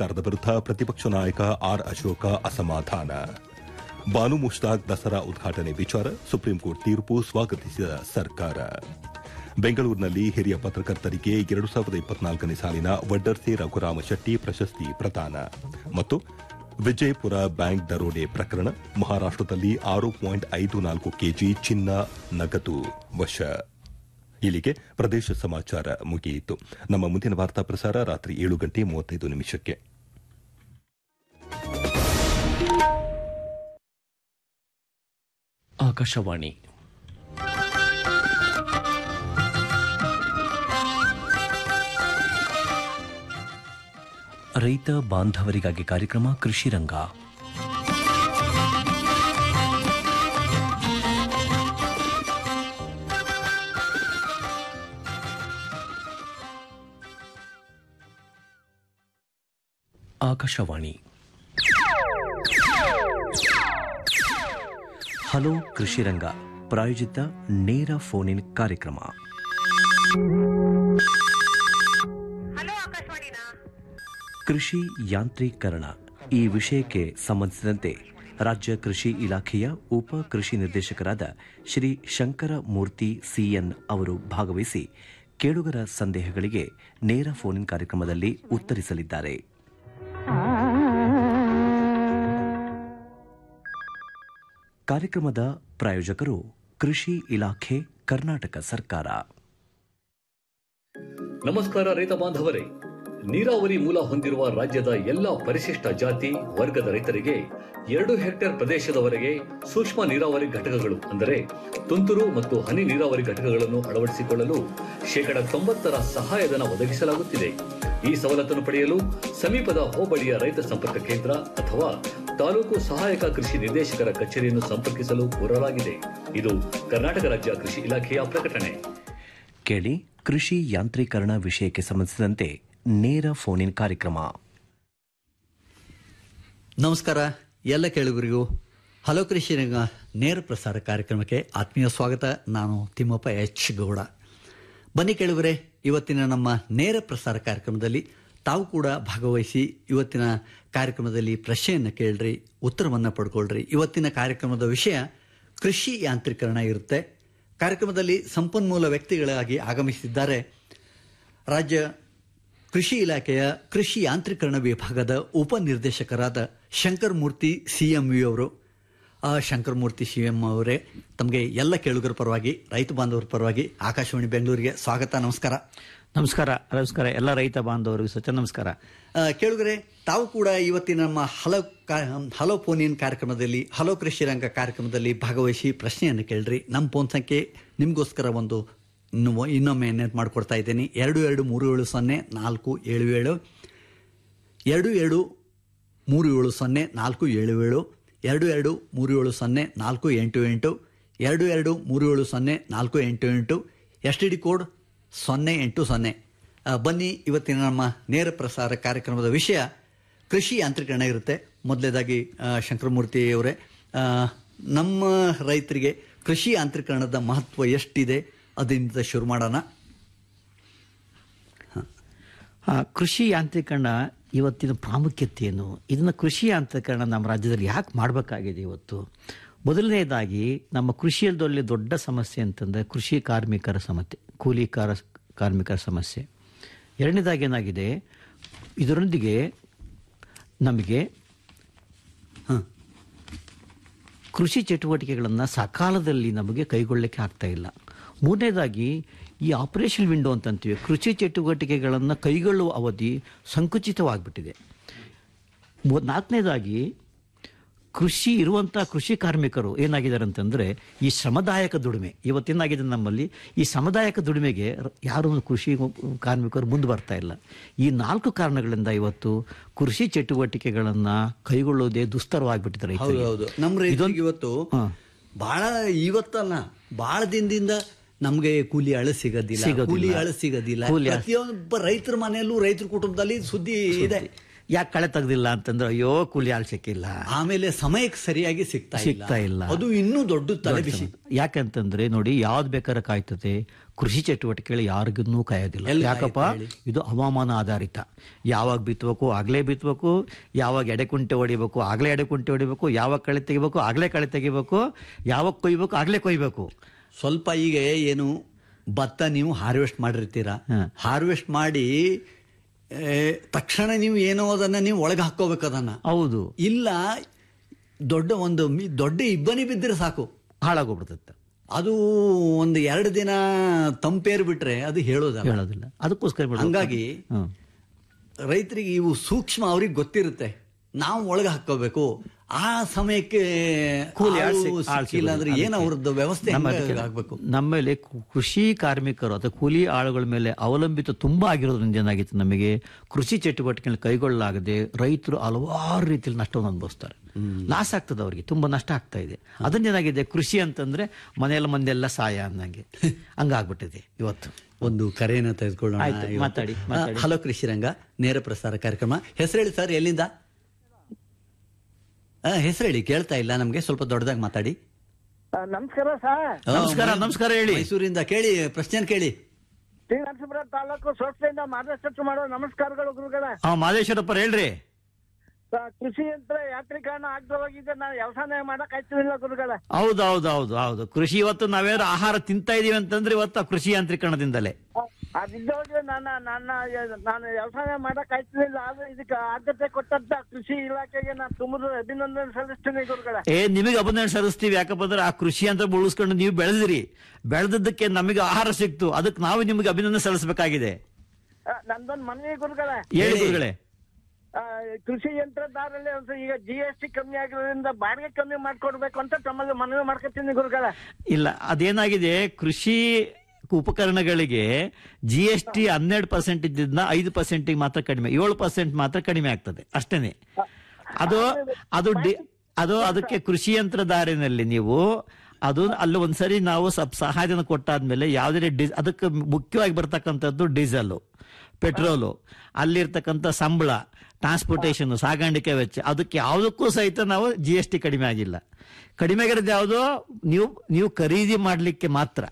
ಸರ್ಕಾರದ ವಿರುದ್ಧ ಪ್ರತಿಪಕ್ಷ ನಾಯಕ ಆರ್ ಅಶೋಕ ಅಸಮಾಧಾನ ಬಾನು ಮುಷ್ತಾಕ್ ದಸರಾ ಉದ್ಘಾಟನೆ ವಿಚಾರ ಸುಪ್ರೀಂಕೋರ್ಟ್ ತೀರ್ಪು ಸ್ವಾಗತಿಸಿದ ಸರ್ಕಾರ ಬೆಂಗಳೂರಿನಲ್ಲಿ ಹಿರಿಯ ಪತ್ರಕರ್ತರಿಗೆ ಎರಡು ಸಾವಿರದ ಇಪ್ಪತ್ನಾಲ್ಕನೇ ಸಾಲಿನ ವಡ್ಡರ್ಸೆ ರಘುರಾಮ ಶೆಟ್ಟಿ ಪ್ರಶಸ್ತಿ ಪ್ರದಾನ ಮತ್ತು ವಿಜಯಪುರ ಬ್ಯಾಂಕ್ ದರೋಡೆ ಪ್ರಕರಣ ಮಹಾರಾಷ್ಟದಲ್ಲಿ ಆರು ಪಾಯಿಂಟ್ ಐದು ನಾಲ್ಕು ಕೆಜಿ ಚಿನ್ನ ನಗದು ವಶ ಇಲ್ಲಿಗೆ ಪ್ರದೇಶ ಸಮಾಚಾರ ಮುಗಿಯಿತು ನಮ್ಮ ಮುಂದಿನ ವಾರ್ತಾ ಪ್ರಸಾರ ರಾತ್ರಿ ಏಳು ಗಂಟೆ ಮೂವತ್ತೈದು ನಿಮಿಷಕ್ಕೆ ಆಕಾಶವಾಣಿ ರೈತ ಬಾಂಧವರಿಗಾಗಿ ಕಾರ್ಯಕ್ರಮ ಕೃಷಿ ರಂಗ ಆಕಾಶವಾಣಿ ಹಲೋ ಕೃಷಿ ರಂಗ ಪ್ರಾಯೋಜಿತ ನೇರ ಫೋನ್ ಇನ್ ಕಾರ್ಯಕ್ರಮ ಹಲೋ ಆಕಾಶವಾಣಿನಾ ಕೃಷಿ ಯಾಂತ್ರೀಕರಣ ಈ ವಿಷಯಕ್ಕೆ ಸಂಬಂಧಿಸಿದಂತೆ ರಾಜ್ಯ ಕೃಷಿ ಇಲಾಖೆಯ ಉಪ ಕೃಷಿ ನಿರ್ದೇಶಕರಾದ ಶ್ರೀ ಶಂಕರ ಮೂರ್ತಿ ಸಿಎನ್ ಅವರು ಭಾಗವಹಿಸಿ ಕೇಳುಗರ ಸಂದೇಹಗಳಿಗೆ ನೇರ ಫೋನ್ ಇನ್ ಕಾರ್ಯಕ್ರಮದಲ್ಲಿ ಉತ್ತರಿಸಲಿದ್ದಾರೆ ಕಾರ್ಯಕ್ರಮದ ಪ್ರಾಯೋಜಕರು ಕೃಷಿ ಇಲಾಖೆ ಕರ್ನಾಟಕ ಸರ್ಕಾರ ನಮಸ್ಕಾರ ರೈತ ಬಾಂಧವರೇ ನೀರಾವರಿ ಮೂಲ ಹೊಂದಿರುವ ರಾಜ್ಯದ ಎಲ್ಲ ಪರಿಶಿಷ್ಟ ಜಾತಿ ವರ್ಗದ ರೈತರಿಗೆ ಎರಡು ಹೆಕ್ಟೇರ್ ಪ್ರದೇಶದವರೆಗೆ ಸೂಕ್ಷ್ಮ ನೀರಾವರಿ ಘಟಕಗಳು ಅಂದರೆ ತುಂತುರು ಮತ್ತು ಹನಿ ನೀರಾವರಿ ಘಟಕಗಳನ್ನು ಅಳವಡಿಸಿಕೊಳ್ಳಲು ಶೇಕಡ ತೊಂಬತ್ತರ ಸಹಾಯಧನ ಒದಗಿಸಲಾಗುತ್ತಿದೆ ಈ ಸವಲತ್ತನ್ನು ಪಡೆಯಲು ಸಮೀಪದ ಹೋಬಳಿಯ ರೈತ ಸಂಪರ್ಕ ಕೇಂದ್ರ ಅಥವಾ ತಾಲೂಕು ಸಹಾಯಕ ಕೃಷಿ ನಿರ್ದೇಶಕರ ಕಚೇರಿಯನ್ನು ಸಂಪರ್ಕಿಸಲು ಕೋರಲಾಗಿದೆ ಇದು ಕರ್ನಾಟಕ ರಾಜ್ಯ ಕೃಷಿ ಇಲಾಖೆಯ ಪ್ರಕಟಣೆ ಕೇಳಿ ಕೃಷಿ ಯಾಂತ್ರೀಕರಣ ವಿಷಯಕ್ಕೆ ಸಂಬಂಧಿಸಿದಂತೆ ನೇರ ಫೋನ್ ಇನ್ ಕಾರ್ಯಕ್ರಮ ನಮಸ್ಕಾರ ಎಲ್ಲ ಕೇಳುಗರಿಗೂ ಹಲೋ ಕೃಷಿ ರಂಗ ನೇರ ಪ್ರಸಾರ ಕಾರ್ಯಕ್ರಮಕ್ಕೆ ಆತ್ಮೀಯ ಸ್ವಾಗತ ನಾನು ತಿಮ್ಮಪ್ಪ ಎಚ್ ಗೌಡ ಬನ್ನಿ ಕೇಳುಗರೆ ಇವತ್ತಿನ ನಮ್ಮ ನೇರ ಪ್ರಸಾರ ಕಾರ್ಯಕ್ರಮದಲ್ಲಿ ತಾವು ಕೂಡ ಭಾಗವಹಿಸಿ ಇವತ್ತಿನ ಕಾರ್ಯಕ್ರಮದಲ್ಲಿ ಪ್ರಶ್ನೆಯನ್ನು ಕೇಳ್ರಿ ಉತ್ತರವನ್ನು ಪಡ್ಕೊಳ್ರಿ ಇವತ್ತಿನ ಕಾರ್ಯಕ್ರಮದ ವಿಷಯ ಕೃಷಿ ಯಾಂತ್ರೀಕರಣ ಇರುತ್ತೆ ಕಾರ್ಯಕ್ರಮದಲ್ಲಿ ಸಂಪನ್ಮೂಲ ವ್ಯಕ್ತಿಗಳಾಗಿ ಆಗಮಿಸಿದ್ದಾರೆ ರಾಜ್ಯ ಕೃಷಿ ಇಲಾಖೆಯ ಕೃಷಿ ಯಾಂತ್ರೀಕರಣ ವಿಭಾಗದ ಉಪನಿರ್ದೇಶಕರಾದ ಶಂಕರ್ ಮೂರ್ತಿ ಸಿಎಂವಿ ಅವರು ಆ ಶಂಕರ್ ಮೂರ್ತಿ ಸಿ ಎಂ ಅವರೇ ತಮಗೆ ಎಲ್ಲ ಕೇಳುಗರ ಪರವಾಗಿ ರೈತ ಬಾಂಧವರ ಪರವಾಗಿ ಆಕಾಶವಾಣಿ ಬೆಂಗಳೂರಿಗೆ ಸ್ವಾಗತ ನಮಸ್ಕಾರ ನಮಸ್ಕಾರ ನಮಸ್ಕಾರ ಎಲ್ಲ ರೈತ ಬಾಂಧವರಿಗೂ ಸತ್ಯ ನಮಸ್ಕಾರ ಆ, ಕೇಳುಗರೆ ತಾವು ಕೂಡ ಇವತ್ತಿನ ನಮ್ಮ ಹಲೋ ಕಾ ಹಲೋ ಫೋನ್ ಇನ್ ಕಾರ್ಯಕ್ರಮದಲ್ಲಿ ಹಲೋ ಕೃಷಿ ರಂಗ ಕಾರ್ಯಕ್ರಮದಲ್ಲಿ ಭಾಗವಹಿಸಿ ಪ್ರಶ್ನೆಯನ್ನು ಕೇಳ್ರಿ ನಮ್ಮ ಫೋನ್ ಸಂಖ್ಯೆ ನಿಮಗೋಸ್ಕರ ಒಂದು ಇನ್ನು- ಇನ್ನೊಮ್ಮೆ ನೆನಪು ಮಾಡಿಕೊಡ್ತಾ ಇದ್ದೀನಿ ಎರಡು ಎರಡು ಮೂರು ಏಳು ಸೊನ್ನೆ ನಾಲ್ಕು ಏಳು ಏಳು ಎರಡು ಎರಡು ಮೂರು ಏಳು ಸೊನ್ನೆ ನಾಲ್ಕು ಏಳು ಏಳು ಎರಡು ಎರಡು ಮೂರು ಏಳು ಸೊನ್ನೆ ನಾಲ್ಕು ಎಂಟು ಎಂಟು ಎರಡು ಎರಡು ಮೂರು ಏಳು ಸೊನ್ನೆ ನಾಲ್ಕು ಎಂಟು ಎಂಟು ಎಸ್ ಟಿ ಡಿ ಕೋಡ್ ಸೊನ್ನೆ ಎಂಟು ಸೊನ್ನೆ ಆ, ಬನ್ನಿ ಇವತ್ತಿನ ನಮ್ಮ ನೇರ ಪ್ರಸಾರ ಕಾರ್ಯಕ್ರಮದ ವಿಷಯ ಕೃಷಿ ಯಾಂತ್ರೀಕರಣ ಇರುತ್ತೆ ಮೊದಲೇದಾಗಿ ಶಂಕರಮೂರ್ತಿ ಅವರೇ ಆ, ನಮ್ಮ ರೈತರಿಗೆ ಕೃಷಿ ಯಾಂತ್ರೀಕರಣದ ಮಹತ್ವ ಎಷ್ಟಿದೆ ಅದರಿಂದ ಶುರು ಮಾಡೋಣ ಆ, ಕೃಷಿ ಯಾಂತ್ರೀಕರಣ ಇವತ್ತಿನ ಪ್ರಾಮುಖ್ಯತೆ ಏನು ಇದನ್ನು ಕೃಷಿ ಯಾಂತ್ರೀಕರಣ ನಮ್ಮ ರಾಜ್ಯದಲ್ಲಿ ಯಾಕೆ ಮಾಡಬೇಕಾಗಿದೆ ಇವತ್ತು ಮೊದಲನೇದಾಗಿ ನಮ್ಮ ಕೃಷಿಯಲ್ದಲ್ಲಿ ದೊಡ್ಡ ಸಮಸ್ಯೆ ಅಂತಂದರೆ ಕೃಷಿ ಕಾರ್ಮಿಕರ ಸಮಸ್ಯೆ ಕೂಲಿ ಕಾರ ಕಾರ್ಮಿಕರ ಸಮಸ್ಯೆ ಎರಡನೇದಾಗಿ ಏನಾಗಿದೆ ಇದರೊಂದಿಗೆ ನಮಗೆ ಕೃಷಿ ಚಟುವಟಿಕೆಗಳನ್ನು ಸಕಾಲದಲ್ಲಿ ನಮಗೆ ಕೈಗೊಳ್ಳಲಿಕ್ಕೆ ಆಗ್ತಾ ಇಲ್ಲ ಮೂರನೇದಾಗಿ ಈ ಆಪರೇಷನ್ ವಿಂಡೋ ಅಂತಂತೀವಿ ಕೃಷಿ ಚಟುವಟಿಕೆಗಳನ್ನು ಕೈಗೊಳ್ಳುವ ಅವಧಿ ಸಂಕುಚಿತವಾಗಿಬಿಟ್ಟಿದೆ ಮೂ- ನಾಲ್ಕನೇದಾಗಿ ಕೃಷಿ ಇರುವಂಥ ಕೃಷಿ ಕಾರ್ಮಿಕರು ಏನಾಗಿದ್ದಾರೆ ಅಂತಂದರೆ ಈ ಶ್ರಮದಾಯಕ ದುಡಿಮೆ ಇವತ್ತೇನಾಗಿದೆ ನಮ್ಮಲ್ಲಿ ಈ ಶ್ರಮದಾಯಕ ದುಡಿಮೆಗೆ ರ- ಯಾರು ಕೃಷಿ ಕಾರ್ಮಿಕರು ಮುಂದೆ ಬರ್ತಾ ಇಲ್ಲ ಈ ನಾಲ್ಕು ಕಾರಣಗಳಿಂದ ಇವತ್ತು ಕೃಷಿ ಚಟುವಟಿಕೆಗಳನ್ನು ಕೈಗೊಳ್ಳುವುದೇ ದುಸ್ತರವಾಗಿಬಿಟ್ಟಿದೆ ಹೌದು ರೈತರಿಗೆ. ಹೌದು ನಮ್ಮ ರೈತರಿಗೆ ಇವತ್ತು ಹಾ. ಬಹಳ ಇವತ್ತಲ್ಲ ಬಹಳ ದಿನದಿಂದ ನಮ್ಗೆ ಕೂಲಿ ಅಳು ಸಿಗೋದಿಲ್ಲ ಸಿಗೋದಿಲ್ಲ. ಕೂಲಿ ಅಳು ಸಿಗೋದಿಲ್ಲ ಕೂಲಿ ಅಳು- ಪ್ರತಿಯೊಬ್ಬ ರೈತರ ಮನೆಯಲ್ಲೂ ರೈತರ ಕುಟುಂಬದಲ್ಲಿ ಸುದ್ದಿ ಇದೆ ಯಾಕೆ ಕಳೆ ತೆಗ್ದಿಲ್ಲ ಅಂತಂದ್ರೆ ಅಯ್ಯೋ ಕೂಲಿ ಆಳ್ ಸಿಕ್ಕಿಲ್ಲ ಆಮೇಲೆ ಸಮಯಕ್ಕೆ ಸರಿಯಾಗಿ ಸಿಗ್ತಾ ಸಿಗ್ತಾ ಇಲ್ಲ. ಅದು ಇನ್ನೂ ದೊಡ್ಡ ತಲೆಬಿಸಿ ಯಾಕಂತಂದ್ರೆ ನೋಡಿ ಯಾವ್ದು ಬೇಕಾದ್ರೆ ಕಾಯ್ತದೆ ಕೃಷಿ ಚಟುವಟಿಕೆಗಳು ಯಾರಿಗೂ ಕಾಯೋದಿಲ್ಲ ಎಲ್ಲಿ ಯಾಕಪ್ಪ ಕಾಯುತ್ತೆ ಹೇಳಿ? ಇದು ಹವಾಮಾನ ಆಧಾರಿತ ಯಾವಾಗ ಬಿತ್ತಬೇಕು ಆಗ್ಲೇ ಬಿತ್ತಬೇಕು ಯಾವಾಗ ಎಡೆಕುಂಟೆ ಹೊಡಿಬೇಕು ಆಗ್ಲೇ ಎಡೆಕುಂಟೆ ಹೊಡಿಬೇಕು ಯಾವಾಗ ಕಳೆ ತೆಗಿಬೇಕು ಆಗ್ಲೇ ಕಳೆ ತೆಗಿಬೇಕು ಯಾವಾಗ ಕೊಯ್ಬೇಕು ಆಗ್ಲೇ ಕೊಯ್ಬೇಕು ಸ್ವಲ್ಪ ಈಗ ಏನು ಭತ್ತ ನೀವು ಹಾರ್ವೆಸ್ಟ್ ಮಾಡಿರ್ತೀರಾ ಹ. ಹಾರ್ವೆಸ್ಟ್ ಮಾಡಿ ಏ, ತಕ್ಷಣ ನೀವು ಏನೋ ಅದನ್ನ ನೀವು ಒಳಗೆ ಹಾಕೋಬೇಕು ಅದನ್ನ ಹೌದು ಇಲ್ಲ ದೊಡ್ಡ ಒಂದು ಮಿ- ದೊಡ್ಡ ಇಬ್ಬನಿ ಬಿದ್ದರೆ ಸಾಕು ಹಾಳಾಗೋಗ್ಬಿಡ್ತದೆ ಅದು ಒಂದು ಎರಡು ದಿನ ತಂಪೇರ್ ಬಿಟ್ರೆ ಅದು ಹೇಳೋದಲ್ಲ ಹೇಳೋದಿಲ್ಲ ಅದಕ್ಕೋಸ್ಕರ ಬಿಡ್ಬೇಕು. ಹಂಗಾಗಿ ಹ್ಮ್. ರೈತರಿಗೆ ಇವು ಸೂಕ್ಷ್ಮ ಅವ್ರಿಗೆ ಗೊತ್ತಿರುತ್ತೆ ನಾವು ಒಳಗೆ ಹಾಕೋಬೇಕು ಆ ಸಮಯಕ್ಕೆ ಕೂಲಿ ಆಳ್ ಆಳು ಸಿಕ್- ಆಳ್ ಸಿಕ್ಕಿಲ್ಲ ಅಂದ್ರೆ ಸಿಗೋದಿಲ್ಲ. ಏನು ಅವ್ರದ್ದು ವ್ಯವಸ್ಥೆ ನಮ್ಮ ಹೆಂಗೆ ಅದಕ್ಕೆ ಆಗ್ಬೇಕು ನಮ್ಮಲ್ಲಿ ಕು- ಕೃಷಿ ಕಾರ್ಮಿಕರು ಅಥವಾ ಕೂಲಿ ಆಳುಗಳ ಮೇಲೆ ಅವಲಂಬಿತ ತುಂಬಾ ಆಗಿರೋದ್ರಿಂದ ಏನಾಗಿತ್ತು ನಮಗೆ ಕೃಷಿ ಚಟುವಟಿಕೆಗಳು ಕೈಗೊಳ್ಳಲಾಗದೆ ರೈತರು ಹಲವಾರು ರೀತಿಯಲ್ಲಿ ನಷ್ಟವನ್ನು ಅನುಭವಿಸ್ತಾರೆ ಲಾಸ್ ಆಗ್ತದೆ ಅವರಿಗೆ ತುಂಬಾ ನಷ್ಟ ಆಗ್ತಾ ಇದೆ ಅದನ್ನೇನಾಗಿದೆ ಕೃಷಿ ಅಂತಂದ್ರೆ ಮನೆಯಲ್ಲ ಮಂದೆಲ್ಲ ಸಾಯ ಅನ್ನಂಗೆ ಹಂಗಾಗ್ಬಿಟ್ಟಿದೆ ಇವತ್ತು ಒಂದು ಕರೆಯನ್ನು ತೆಗೆದುಕೊಳ್ಳೋಣ ಆಯ್ತು, ಇವತ್ತು. ಮಾತಾಡಿ, ಮಾತಾಡಿ. ಆ, ಹಲೋ ಕೃಷಿರಂಗ ನೇರ ಪ್ರಸಾರ ಕಾರ್ಯಕ್ರಮ ಹೆಸರು ಹೇಳಿ ಸರ್ ಎಲ್ಲಿಂದ ಹೆಸರು ಹೇಳಿ ಕೇಳ್ತಾ ಇಲ್ಲ ನಮ್ಗೆ ಸ್ವಲ್ಪ ದೊಡ್ಡದಾಗಿ ಮಾತಾಡಿ ಆ, ನಮಸ್ಕಾರ ಸರ್ ಆ, ನಮಸ್ಕಾರ, ಮೈ- ನಮಸ್ಕಾರ ಹೇಳಿ. ಮೈಸೂರಿಂದ ಕೇಳಿ ಪ್ರಶ್ನೆ ಕೇಳಿ ಟಿ ನರಸೀಪುರ ತಾಲೂಕು ಸಂಸ್ಥೆಯಿಂದ ಮಾರ್ಗದರ್ಶನ ಮಾಡೋ ನಮಸ್ಕಾರಗಳು ಗುರುಗಳ ಹಾ ಮಾದೇಶ್ವರಪ್ಪ ಹೇಳ್ರಿ ಆ, ಕೃಷಿ ಯಂತ್ರ ಯಾಂತ್ರೀಕರಣ ಆಗ್ದವಾಗಿದೆ ನಾವು ವ್ಯವಸಾಯ ಮಾಡಕ್ ಆಯ್ತಿಲ್ಲ ಗುರುಗಳ ಹೌದು ಹೌದು ಹೌದು ಹೌದು ಕೃಷಿ ಇವತ್ತು ನಾವೇನಾದ್ರು ಆಹಾರ ತಿಂತಾ ಇದೀವಿ ಅಂತಂದ್ರೆ ಇವತ್ತು ಆ ಕೃಷಿ ಯಾಂತ್ರೀಕರಣದಿಂದಲೇ ಅದಿದ್ದೋಗಿ ನನ್ನ ನನ್ನ ನಾನು ವ್ಯವಸಾಯ ಮಾಡಕ್ ಆಯ್ತಿಲ್ಲ ಆದ್ರೆ ಇದಕ್ಕೆ ಆದ್ಯತೆ ಕೊಟ್ಟಂತ ಕೃಷಿ ಇಲಾಖೆಗೆ ನಾನು ತುಂಬ ಅಭಿನಂದನೆ ಸಲ್ಲಿಸ್ತೀನಿ ಗುರುಗಳ ಏ ನಿಮಗೆ ಅಭಿನಂದನೆ ಸಲ್ಲಿಸ್ತೀವಿ ಯಾಕಪ್ಪ ಅಂದ್ರೆ ಆ ಕೃಷಿ ಅಂತ ಉಳಿಸ್ಕೊಂಡು ನೀವು ಬೆಳೆದಿರಿ ಬೆಳೆದದ್ದಕ್ಕೆ ನಮಗೆ ಆಹಾರ ಸಿಕ್ತು ಅದಕ್ಕೆ ನಾವು ನಿಮಗೆ ಅಭಿನಂದನೆ ಸಲ್ಲಿಸಬೇಕಾಗಿದೆ ಆ, ನಂದೊಂದು ಮನವಿ ಗುರುಗಳ ಹೇಳಿ ಗುರುಗಳೇ ಆ, ಕೃಷಿ ಯಂತ್ರದಾರಲ್ಲಿ ಒಂದು ಈಗ ಜಿ ಎಸ್ ಟಿ ಕಮ್ಮಿ ಆಗಿರೋದ್ರಿಂದ ಬಾಡಿಗೆ ಕಮ್ಮಿ ಮಾಡ್ಕೊಡ್ಬೇಕು ಅಂತ ತಮ್ಮಲ್ಲಿ ಮನವಿ ಮಾಡ್ಕೊತೀನಿ ಗುರುಗಳ ಇಲ್ಲ ಅದೇನಾಗಿದೆ ಕೃಷಿ ಉಪಕರಣಗಳಿಗೆ ಜಿ ಎಸ್ ಟಿ ಹನ್ನೆರಡು ಪರ್ಸೆಂಟ್ ಇದ್ದಿದ್ದನ್ನ ಐದು ಪರ್ಸೆಂಟಿಗೆ ಮಾತ್ರ ಕಡಿಮೆ ಏಳು ಪರ್ಸೆಂಟ್ ಮಾತ್ರ ಕಡಿಮೆ ಆಗ್ತದೆ ಅಷ್ಟೇನೆ ಅದು ಅದು ಡಿ ಅದು ಅದಕ್ಕೆ ಕೃಷಿ ಯಂತ್ರಧಾರಿನಲ್ಲಿ ನೀವು ಅದು ಅಲ್ಲಿ ಒಂದ್ಸರಿ ನಾವು ಸ್ವಲ್ಪ ಸಹಾಯಧನ ಕೊಟ್ಟಾದ್ಮೇಲೆ ಯಾವುದೇ ಡಿ ಅದಕ್ಕೆ ಮುಖ್ಯವಾಗಿ ಬರ್ತಕ್ಕಂಥದ್ದು ಡೀಸೆಲ್ ಪೆಟ್ರೋಲು ಅಲ್ಲಿರ್ತಕ್ಕಂಥ ಸಂಬಳ ಟ್ರಾನ್ಸ್ಪೋರ್ಟೇಷನ್ ಸಾಗಾಣಿಕೆ ವೆಚ್ಚ ಅದಕ್ಕೆ ಯಾವುದಕ್ಕೂ ಸಹಿತ ನಾವು ಜಿ ಎಸ್ ಟಿ ಕಡಿಮೆ ಆಗಿಲ್ಲ ಕಡಿಮೆ ಆಗಿರೋದು ಯಾವುದು ನೀವು ನೀವು ಖರೀದಿ ಮಾಡಲಿಕ್ಕೆ ಮಾತ್ರ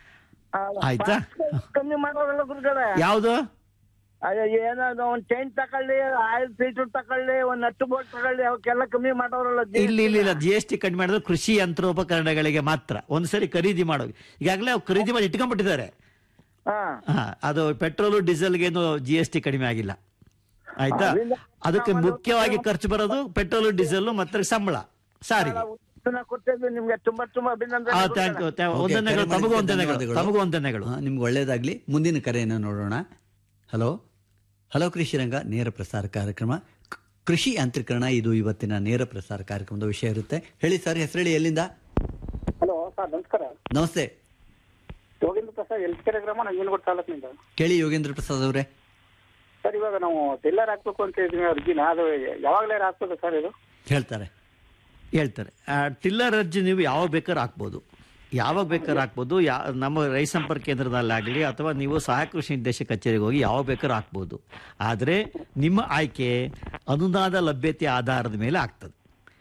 ಆ, ಆಯ್ತಾ? ಕಮ್ಮಿ ಮಾಡೋದಲ್ಲ ಗುರುಗಳ ಯಾವುದು ಅಯ್ಯೋ ಏನೋ ಒಂದ್ ಚೈನ್ ತಕೊಳ್ಳಿ ಆಯಿಲ್ ಫಿಲ್ಟರ್ ತಕೊಳ್ಳಿ ಒಂದ್ ನಟ್ಟು ಬೋಲ್ಟ್ ತಗೊಳ್ಳಿ ಅವಕ್ಕೆಲ್ಲ ಕಮ್ಮಿ ಮಾಡೋರಲ್ಲ ಇಲ್ಲ ಇಲ್ಲ ಇಲ್ಲ ಜಿ ಎಸ್ ಟಿ ಕಡಿಮೆ ಮಾಡಿದ್ರೆ ಕೃಷಿ ಯಂತ್ರೋಪಕರಣಗಳಿಗೆ ಮಾತ್ರ ಒಂದ್ಸರಿ ಖರೀದಿ ಮಾಡೋ ಈಗಾಗಲೇ ಅವ್ರು ಖರೀದಿ ಮಾಡಿ ಇಟ್ಕೊಂಡ್ಬಿಟ್ಟಿದ್ದಾರೆ ಹಾ ಹಾ ಅದು ಪೆಟ್ರೋಲು ಡೀಸೆಲ್ಗೇನು ಜಿ ಎಸ್ ಟಿ ಕಡಿಮೆ ಆಗಿಲ್ಲ ಆಯ್ತಾ ಅದ್ರಿಂದ ಅದಕ್ಕೆ ಮುಖ್ಯವಾಗಿ ಖರ್ಚು ಬರೋದು ಪೆಟ್ರೋಲು ಡೀಸೆಲ್ ಮತ್ತೆ ಸಂಬಳ ಸಾರಿಗೆ ಉತ್ತಮ ಕೊಟ್ಟಿದ್ದು ನಿಮ್ಗೆ ತುಂಬಾ ತುಂಬಾ ಅಭಿನಂದನೆ ಥ್ಯಾಂಕ್ ಯು ಓಕೆ, ವಂದನೆಗಳು ಕರೆ ತಮಗೂ ಮಾಡಿದ್ದಕ್ಕೆ ವಂದನೆಗಳು ಧನ್ಯವಾದಗಳು. ತಮಗೂ ವಂದನೆಗಳು ಹಾ, ನಿಮ್ಗೆ ಒಳ್ಳೇದಾಗ್ಲಿ ಮುಂದಿನ ಕರೆಯನ್ನು ನೋಡೋಣ ಹಲೋ ಹಲೋ ಕೃಷಿರಂಗ ನೇರ ಪ್ರಸಾರ ಕಾರ್ಯಕ್ರಮ ಕ್- ಕೃಷಿ ಯಾಂತ್ರೀಕರಣ ಇದು ಇವತ್ತಿನ ನೇರ ಪ್ರಸಾರ ಕಾರ್ಯಕ್ರಮದ ವಿಷಯ ಇರುತ್ತೆ ಹೇಳಿ ಸರ್ ಹೆಸರು ಹೇಳಿ ಎಲ್ಲಿಂದ ಹಲೋ ಸರ್ ನಮಸ್ಕಾರ ನಮಸ್ತೆ ಯೋಗೇಂದ್ರ ಪ್ರಸಾದ್ ಎಲ್ಕೆರೆ ಗ್ರಾಮ ನಂಜನಗೂಡು ತಾಲೂಕಿನಿಂದ ಕೇಳಿ ಯೋಗೇಂದ್ರ ಪ್ರಸಾದ್ ಅವರೇ ಸರ್ ಇವಾಗ ನಾವು ಟೆಲ್ಲರ್ ಹಾಕ್ಬೇಕು ಅಂತ ಇದ್ದೀವಿ ಅರ್ಜಿನ ಅದು ಯಾವಾಗಲೇ ಹಾಕ್ಬೇಕು ಸರ್ ಇದು ಹೇಳ್ತಾರೆ ಹೇಳ್ತಾರೆ ಆ, ಟಿಲ್ಲರ್ ಅರ್ಜಿ ನೀವು ಯಾವಾಗ ಬೇಕಾದ್ರೆ ಹಾಕ್ಬೋದು ಯಾವಾಗ ಬೇಕಾದ್ರೆ ಹಾಕ್ಬೋದು ಯಾ ನಮ್ಮ ರೈತ ಸಂಪರ್ಕ ಕೇಂದ್ರದಲ್ಲಾಗಲಿ ಅಥವಾ ನೀವು ಸಹಾಯಕ ಕೃಷಿ ನಿರ್ದೇಶಕ ಕಚೇರಿಗೆ ಹೋಗಿ ಯಾವಾಗ ಬೇಕಾದ್ರೆ ಹಾಕ್ಬೋದು ಆದರೆ ನಿಮ್ಮ ಆಯ್ಕೆ ಅನುದಾನ ಲಭ್ಯತೆ ಆಧಾರದ ಮೇಲೆ ಆಗ್ತದೆ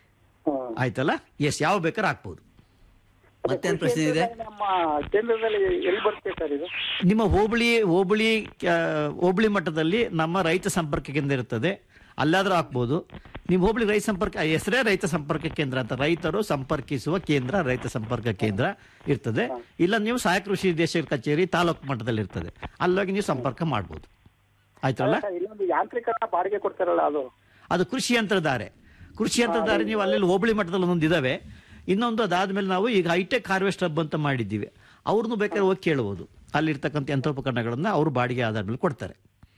ಆಯ್ತಲ್ಲ ಎಸ್ ಯಾವ ಬೇಕಾದ್ರೆ ಹಾಕ್ಬೋದು ಮತ್ತೇನ್ ಪ್ರಶ್ನೆ ಇದೆ ನಮ್ಮ ಕೇಂದ್ರದಲ್ಲಿ ಎಲ್ಲಿ ಬರುತ್ತೆ ಸರ್ ಇದು ನಿಮ್ಮ ಹೋಬಳಿ ಹೋಬಳಿ ಆ, ಹೋಬಳಿ ಮಟ್ಟದಲ್ಲಿ ನಮ್ಮ ರೈತ ಸಂಪರ್ಕ ಕೇಂದ್ರ ಇರ್ತದೆ ಅಲ್ಲಾದ್ರೂ ಹಾಕ್ಬೋದು ನಿಮ್ಮ ಹೋಬಳಿ ರೈತ ಸಂಪರ್ಕ ಹೆಸರೇ ರೈತ ಸಂಪರ್ಕ ಕೇಂದ್ರ ಅಂತ ರೈತರು ಸಂಪರ್ಕಿಸುವ ಕೇಂದ್ರ ರೈತ ಸಂಪರ್ಕ ಕೇಂದ್ರ ಇರ್ತದೆ ಇಲ್ಲ ನೀವು ಸಹಾಯಕ ಕೃಷಿ ನಿರ್ದೇಶಕ ಕಚೇರಿ ತಾಲೂಕು ಮಟ್ಟದಲ್ಲಿ ಇರ್ತದೆ ಅಲ್ಲೋಗಿ ನೀವು ಸಂಪರ್ಕ ಮಾಡ್ಬೋದು ಆಯ್ತಲ್ಲ ಸರ್, ಇಲ್ಲೊಂದು ಯಾಂತ್ರಿಕರಣ ಬಾಡಿಗೆ ಕೊಡ್ತಾರಲ್ಲ ಅದು ಅದು ಕೃಷಿ ಯಂತ್ರಧಾರೆ ಕೃಷಿ ಯಂತ್ರಧಾರೆ ನೀವು ಅಲ್ಲಿ ಹೋಬಳಿ ಮಟ್ಟದಲ್ಲಿ ಒಂದೊಂದು ಇದಾವೆ ಇನ್ನೊಂದು ಅದಾದ್ಮೇಲೆ ನಾವು ಈಗ ಹೈಟೆಕ್ ಹಾರ್ವೆಸ್ಟ್ ಹಬ್ ಅಂತ ಮಾಡಿದ್ದೀವಿ ಅವ್ರನ್ನೂ ಬೇಕಾದ್ರೆ ಹೋಗಿ ಕೇಳ್ಬೋದು ಅಲ್ಲಿರ್ತಕ್ಕಂಥ ಯಂತ್ರೋಪಕರಣಗಳನ್ನ ಅವರು ಬಾಡಿಗೆ ಆಧಾರ ಮೇಲೆ ಕೊಡ್ತಾರೆ